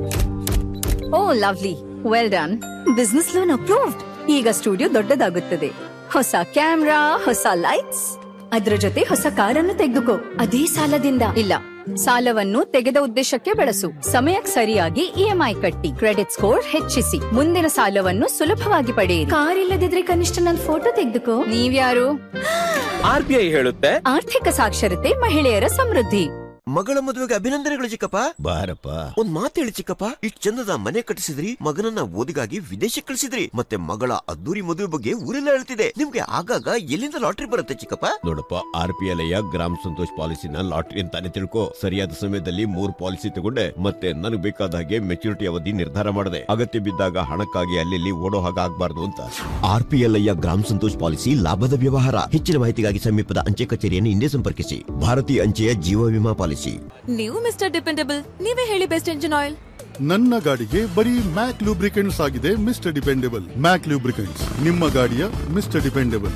oh lovely well done business loan approved ಈಗ ಸ್ಟುಡಿಯೋ ದೊಡ್ಡದಾಗುತ್ತದೆ ಹೊಸ ಕ್ಯಾಮ್ರಾ ಹೊಸ ಲೈಟ್ಸ್ ಅದ್ರ ಜೊತೆ ಹೊಸ ಕಾರನ್ನು ತೆಗೆದುಕೋ ಅದೇ ಸಾಲದಿಂದ ಇಲ್ಲ ಸಾಲವನ್ನು ತೆಗೆದ ಉದ್ದೇಶಕ್ಕೆ ಬಳಸು ಸಮಯಕ್ಕೆ ಸರಿಯಾಗಿ ಇಎಂಐ ಕಟ್ಟಿ ಕ್ರೆಡಿಟ್ ಸ್ಕೋರ್ ಹೆಚ್ಚಿಸಿ ಮುಂದಿನ ಸಾಲವನ್ನು ಸುಲಭವಾಗಿ ಪಡೆಯಿರಿ ಕಾರ್ ಇಲ್ಲದಿದ್ರೆ ಕನಿಷ್ಠ ನನ್ನ ಫೋಟೋ ತೆಗೆದುಕೋ ನೀವ್ಯಾರು ಆರ್ ಬಿ ಐ ಹೇಳುತ್ತೆ ಆರ್ಥಿಕ ಸಾಕ್ಷರತೆ ಮಹಿಳೆಯರ ಸಮೃದ್ಧಿ ಮಗಳ ಮದುವೆಗೆ ಅಭಿನಂದನೆಗಳು ಚಿಕ್ಕಪ್ಪ ಬಾರಪ್ಪ ಒಂದ್ ಮಾತು ಹೇಳಿ ಚಿಕ್ಕಪ್ಪ ಇಷ್ಟ್ ಚಂದದ ಮನೆ ಕಟ್ಟಿಸಿದ್ರಿ ಮಗನನ್ನ ಓದಿಗಾಗಿ ವಿದೇಶಕ್ಕೆ ಕಳಿಸಿದ್ರಿ ಮತ್ತೆ ಮಗಳ ಅದ್ದೂರಿ ಮದುವೆ ಬಗ್ಗೆ ಊರೆಲ್ಲ ಹೇಳ್ತಿದೆ ನಿಮ್ಗೆ ಆಗಾಗ ಎಲ್ಲಿಂದ ಲಾಟ್ರಿ ಬರುತ್ತೆ ಚಿಕ್ಕಪ್ಪ ನೋಡಪ್ಪ ಆರ್ ಪಿ ಎಲ್ ಗ್ರಾಮ ಸಂತೋಷ್ ಪಾಲಿಸಿನ ಲಾಟ್ರಿ ಅಂತಾನೆ ತಿಳ್ಕೊ ಸರಿಯಾದ ಸಮಯದಲ್ಲಿ ಮೂರ್ ಪಾಲಿಸಿ ತಗೊಂಡೆ ಮತ್ತೆ ನನಗೆ ಬೇಕಾದ ಹಾಗೆ ಮೆಚುರಿಟಿ ಅವಧಿ ನಿರ್ಧಾರ ಮಾಡಿದೆ ಅಗತ್ಯ ಬಿದ್ದಾಗ ಹಣಕ್ಕಾಗಿ ಅಲ್ಲಿ ಓಡೋ ಹಾಗೆ ಆಗ್ಬಾರ್ದು ಅಂತ ಆರ್ ಪಿ ಎಲ್ ಗ್ರಾಮ ಸಂತೋಷ್ ಪಾಲಿಸಿ ಲಾಭದ ವ್ಯವಹಾರ ಹೆಚ್ಚಿನ ಮಾಹಿತಿಗಾಗಿ ಸಮೀಪದ ಅಂಚೆ ಕಚೇರಿಯನ್ನು ಹಿಂದೆ ಸಂಪರ್ಕಿಸಿ ಭಾರತೀಯ ಅಂಚೆಯ ಜೀವ ವಿಮಾ ಪಾಲಿಸಿ ನೀವು ಮಿಸ್ಟರ್ ಡಿಪೆಂಡಬಲ್ ನೀವೇ ಹೇಳಿ ಬೆಸ್ಟ್ ಎಂಜಿನ್ ಆಯಿಲ್ ನನ್ನ ಗಾಡಿಗೆ ಬರೀ ಮ್ಯಾಕ್ ಲೂಬ್ರಿಕೆಂಟ್ಸ್ ಆಗಿದೆ ಮಿಸ್ಟರ್ ಡಿಪೆಂಡೆಬಲ್ ಮ್ಯಾಕ್ ಲೂಬ್ರಿಕೆಂಟ್ಸ್ ನಿಮ್ಮ ಗಾಡಿಯ ಮಿಸ್ಟರ್ ಡಿಪೆಂಡೆಬಲ್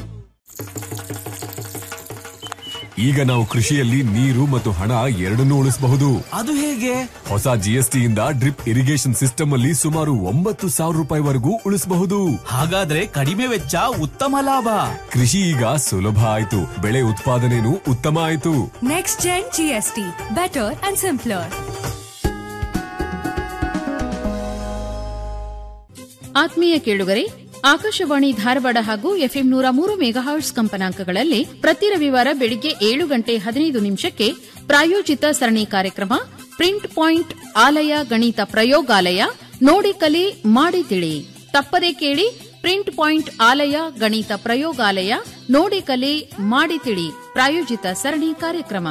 ಈಗ ನಾವು ಕೃಷಿಯಲ್ಲಿ ನೀರು ಮತ್ತು ಹಣ ಎರಡನ್ನೂ ಉಳಿಸಬಹುದು ಅದು ಹೇಗೆ ಹೊಸ ಜಿಎಸ್ಟಿ ಇಂದ ಡ್ರಿಪ್ ಇರಿಗೇಷನ್ ಸಿಸ್ಟಮ್ ಅಲ್ಲಿ ಸುಮಾರು ಒಂಬತ್ತು ಸಾವಿರ ರೂಪಾಯಿವರೆಗೂ ಉಳಿಸಬಹುದು ಹಾಗಾದ್ರೆ ಕಡಿಮೆ ವೆಚ್ಚ ಉತ್ತಮ ಲಾಭ ಕೃಷಿ ಈಗ ಸುಲಭ ಆಯ್ತು ಬೆಳೆ ಉತ್ಪಾದನೆನೂ ಉತ್ತಮ ಆಯ್ತು next gen GST better and simpler ಆತ್ಮೀಯ ಕೇಳುಗರೆ ಆಕಾಶವಾಣಿ ಧಾರವಾಡ ಹಾಗೂ ಎಫ್ಎಂ ನೂರ ಮೂರು ಮೆಗಾಹರ್ಟ್ಸ್ ಕಂಪನಾಂಕಗಳಲ್ಲಿ ಪ್ರತಿ ರವಿವಾರ ಬೆಳಿಗ್ಗೆ ಏಳು ಗಂಟೆ ಹದಿನೈದು ನಿಮಿಷಕ್ಕೆ ಪ್ರಾಯೋಜಿತ ಸರಣಿ ಕಾರ್ಯಕ್ರಮ ಪ್ರಿಂಟ್ ಪಾಯಿಂಟ್ ಆಲಯ ಗಣಿತ ಪ್ರಯೋಗಾಲಯ ನೋಡಿ ಕಲಿ ಮಾಡಿ ತಿಳಿ ತಪ್ಪದೆ ಕೇಳಿ ಪ್ರಿಂಟ್ ಪಾಯಿಂಟ್ ಆಲಯ ಗಣಿತ ಪ್ರಯೋಗಾಲಯ ನೋಡಿ ಕಲಿ ಮಾಡಿ ತಿಳಿ ಪ್ರಾಯೋಜಿತ ಸರಣಿ ಕಾರ್ಯಕ್ರಮ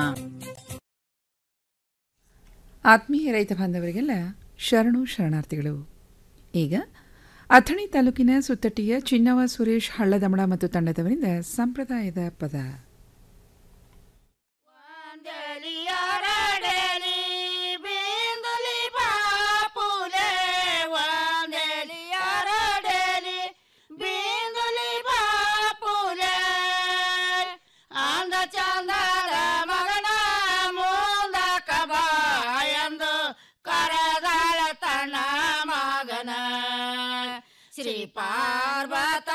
ಆತ್ಮೀಯ ರೈತ ಬಾಂಧವರಿಗೆಲ್ಲ ಶರಣು ಶರಣಾರ್ಥಿಗಳು ಈಗ ಅಥಣಿ ತಾಲೂಕಿನ ಸುತ್ತಟ್ಟಿಯ ಚಿನ್ನವ ಸುರೇಶ್ ಹಳ್ಳದಮಣ ಮತ್ತು ತಂಡದವರಿಂದ ಸಂಪ್ರದಾಯದ ಪದ ಶ್ರೀ ಪಾರ್ವತ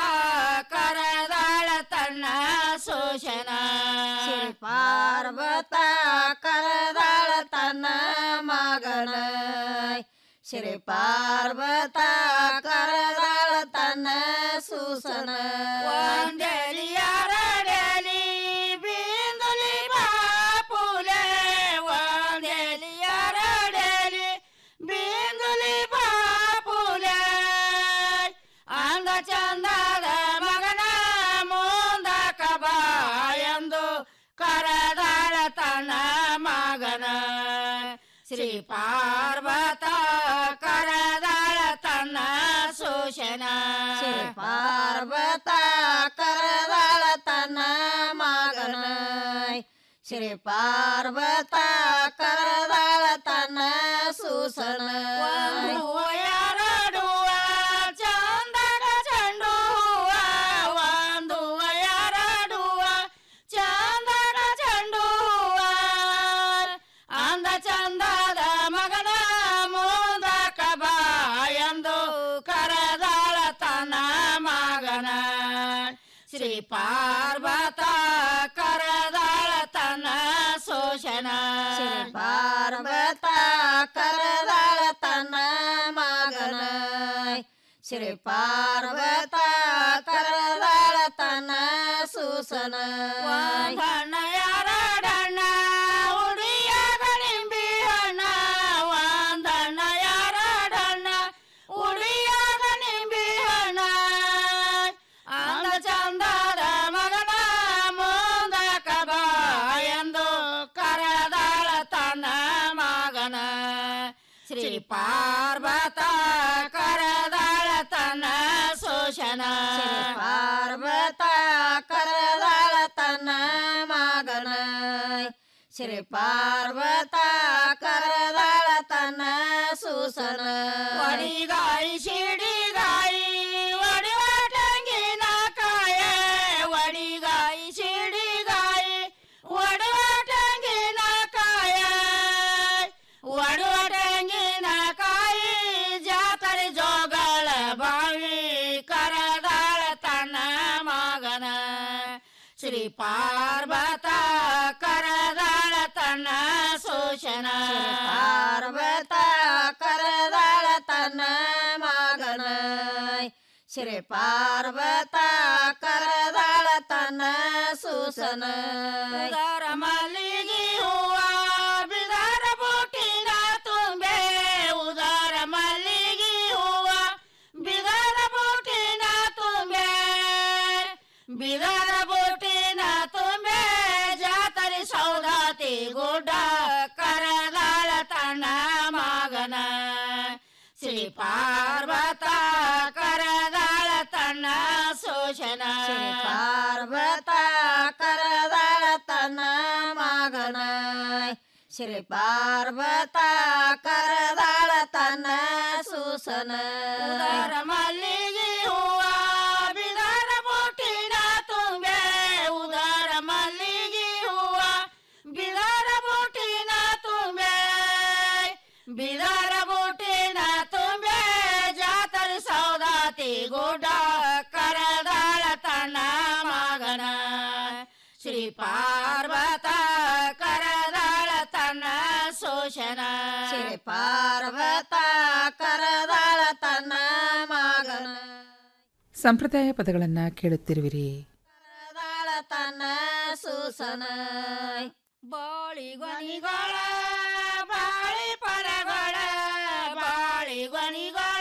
ಕರದಾಳ ತನ್ನ ಶೋಷಣ ಶ್ರೀ ಪಾರ್ವತ ಕರದಾಳ ತನ್ನ ಮಗನ ಶ್ರೀ ಪಾರ್ವತ ಕರದಾಳ ತನ್ನ ಸೂಸನ ಒಂದಲಿ ಎರಡಲಿ ಬಿಂದುಲಿ ಬಾಪುಲೆ ಒಂದಲಿ ಎರಡಲಿ ಬಿಂದುಲಿ ಬಾಪುಲೆ ಅಂದ ಚಂದದ ಮಗನ ಮುಂದಕ ಬಾ ಎಂದು ಕರದಾಳ ತನ್ನ ಮಗನ ಶ್ರೀ ಪಾರ್ವತ ಕರದಾಳ ತನ್ನ ಶೋಷಣ ಶ್ರೀ ಪಾರ್ವತ ಕರದಾಳ ತನ್ನ ಮಗನ ಶ್ರೀ ಪಾರ್ವತ ಕರದಾಳ ತನ್ನ ಸೂಸನ ಒಂದು ಎರಡುವ ಚಂದದ ಚೆಂಡು ಹೂವ ಒಂದು ಎರಡುವ ಚಂದದ ಚೆಂಡು ಹೂವ ಅಂದ ಚಂದದ ಮಗನ ಮುಂದಕ ಬಾ ಎಂದು ಕರದಾಳ ತನ್ನ ಮಗನ ಶ್ರೀ ಪಾರ್ವತ ಕರದಾಳ ತನ್ನ ಶೋಷಣ ಶ್ರೀ ಪಾರ್ವತ ಕರದಾಳ ತನ್ನ ಮಗನ ಶ್ರೀ ಪಾರ್ವತ ಕರದಾಳ ತನ್ನ ಸೂಸನ ಒಂದಣ್ಣ ಎರಡಣ್ಣ ಉಡಿಯಾಗ ನಿಂಬಿ ಹಣ್ಣ ಒಂದಣ್ಣ ಎರಡಣ್ಣ ಉಡಿಯಾಗ ನಿಂಬಿ ಹಣ್ಣ ಅಂದ ಚಂದದ ಮಗನ ಮುಂದಕ ಬಾ ಎಂದು ಕರದಾಳ ತನ್ನ ಮಗನ ಶ್ರೀ ಪಾರ್ವತ ಕರದಾಳ ತನ್ನ ಶೋಷಣ ಶ್ರೀ ಪಾರ್ವತ ಕರದಾಳ ತನ್ನ ಮಗನ ಶ್ರೀ ಪಾರ್ವತ ಕರದಾಳ ತನ್ನ ಸೂಸನ ಒಡಿಗಾಯಿ ಶಿಡಿಗಾಯಿ ಒಡವಾಟಂಗಿನ ಕಾಯ ಒಡಿಗಾಯಿ ಶಿಡಿಗಾಯಿ ಒಡವಾಟಂಗಿನ ಕಾಯ ಒಡವಾಟಂಗಿನ ಕಾಯಿ ಜಾತರೆ ಜೋಗಳ ಬಾವಿ ಕರದಾಳ ತನ್ನ ಮಗನ ಶ್ರೀ ಪಾರ್ವತ ಕರದಾಳ ತನ್ನ ಶೋಷಣ ಪಾರ್ವತ ಕರದಾಳ ತನ್ನ ಮಗನ ಶ್ರೀ ಪಾರ್ವತ ಕರದಾಳ ತನ್ನ ಸೂಸನ ಮಲ್ಲಿಗೆ ಹೂವ ಬಿದ ಪಾರ್ವತ ಕರದಾಳ ತನ್ನ ಸೂಚನ ಶ್ರೀ ಪಾರ್ವತ ಕರದಾಳ ತನ್ನ ಮಗನ ಶ್ರೀ ಪಾರ್ವತ ಕರದಾಳ ತನ್ನ ಸೂಸನ ಉದರ ಮಲ್ಲಿಗೆ ಹೂವ ಬಿದರ ಬೂಟಿನ ತುಂಬೆ ಉದರ ಮಲ್ಲಿಗೆ ಹೂವ ಬಿದರ ಬೂಟಿನ ತುಂಬೆ ಬಿದರ ಬೂಟಿನ ತುಂಬೆ ಜಾತರಿ ಸೌದಾತಿ ಗುಡ್ಡ ಕರದಾಳ ತನ್ನ ಮಗನ ಶ್ರೀ ಪಾರ್ವತ ಕರದಾಳ ತನ್ನ ಸೂಚನ ಶ್ರೀ ಪಾರ್ವತ ಕರದಾಳ ತನ್ನ ಮಗನ ಸಂಪ್ರದಾಯ ಪದಗಳನ್ನು ಕೇಳುತ್ತಿರುವಿರಿ ಕರದಾಳ ತನ್ನ ಸೂಸನ ಬಾಳಿಗೊನಿಗಳ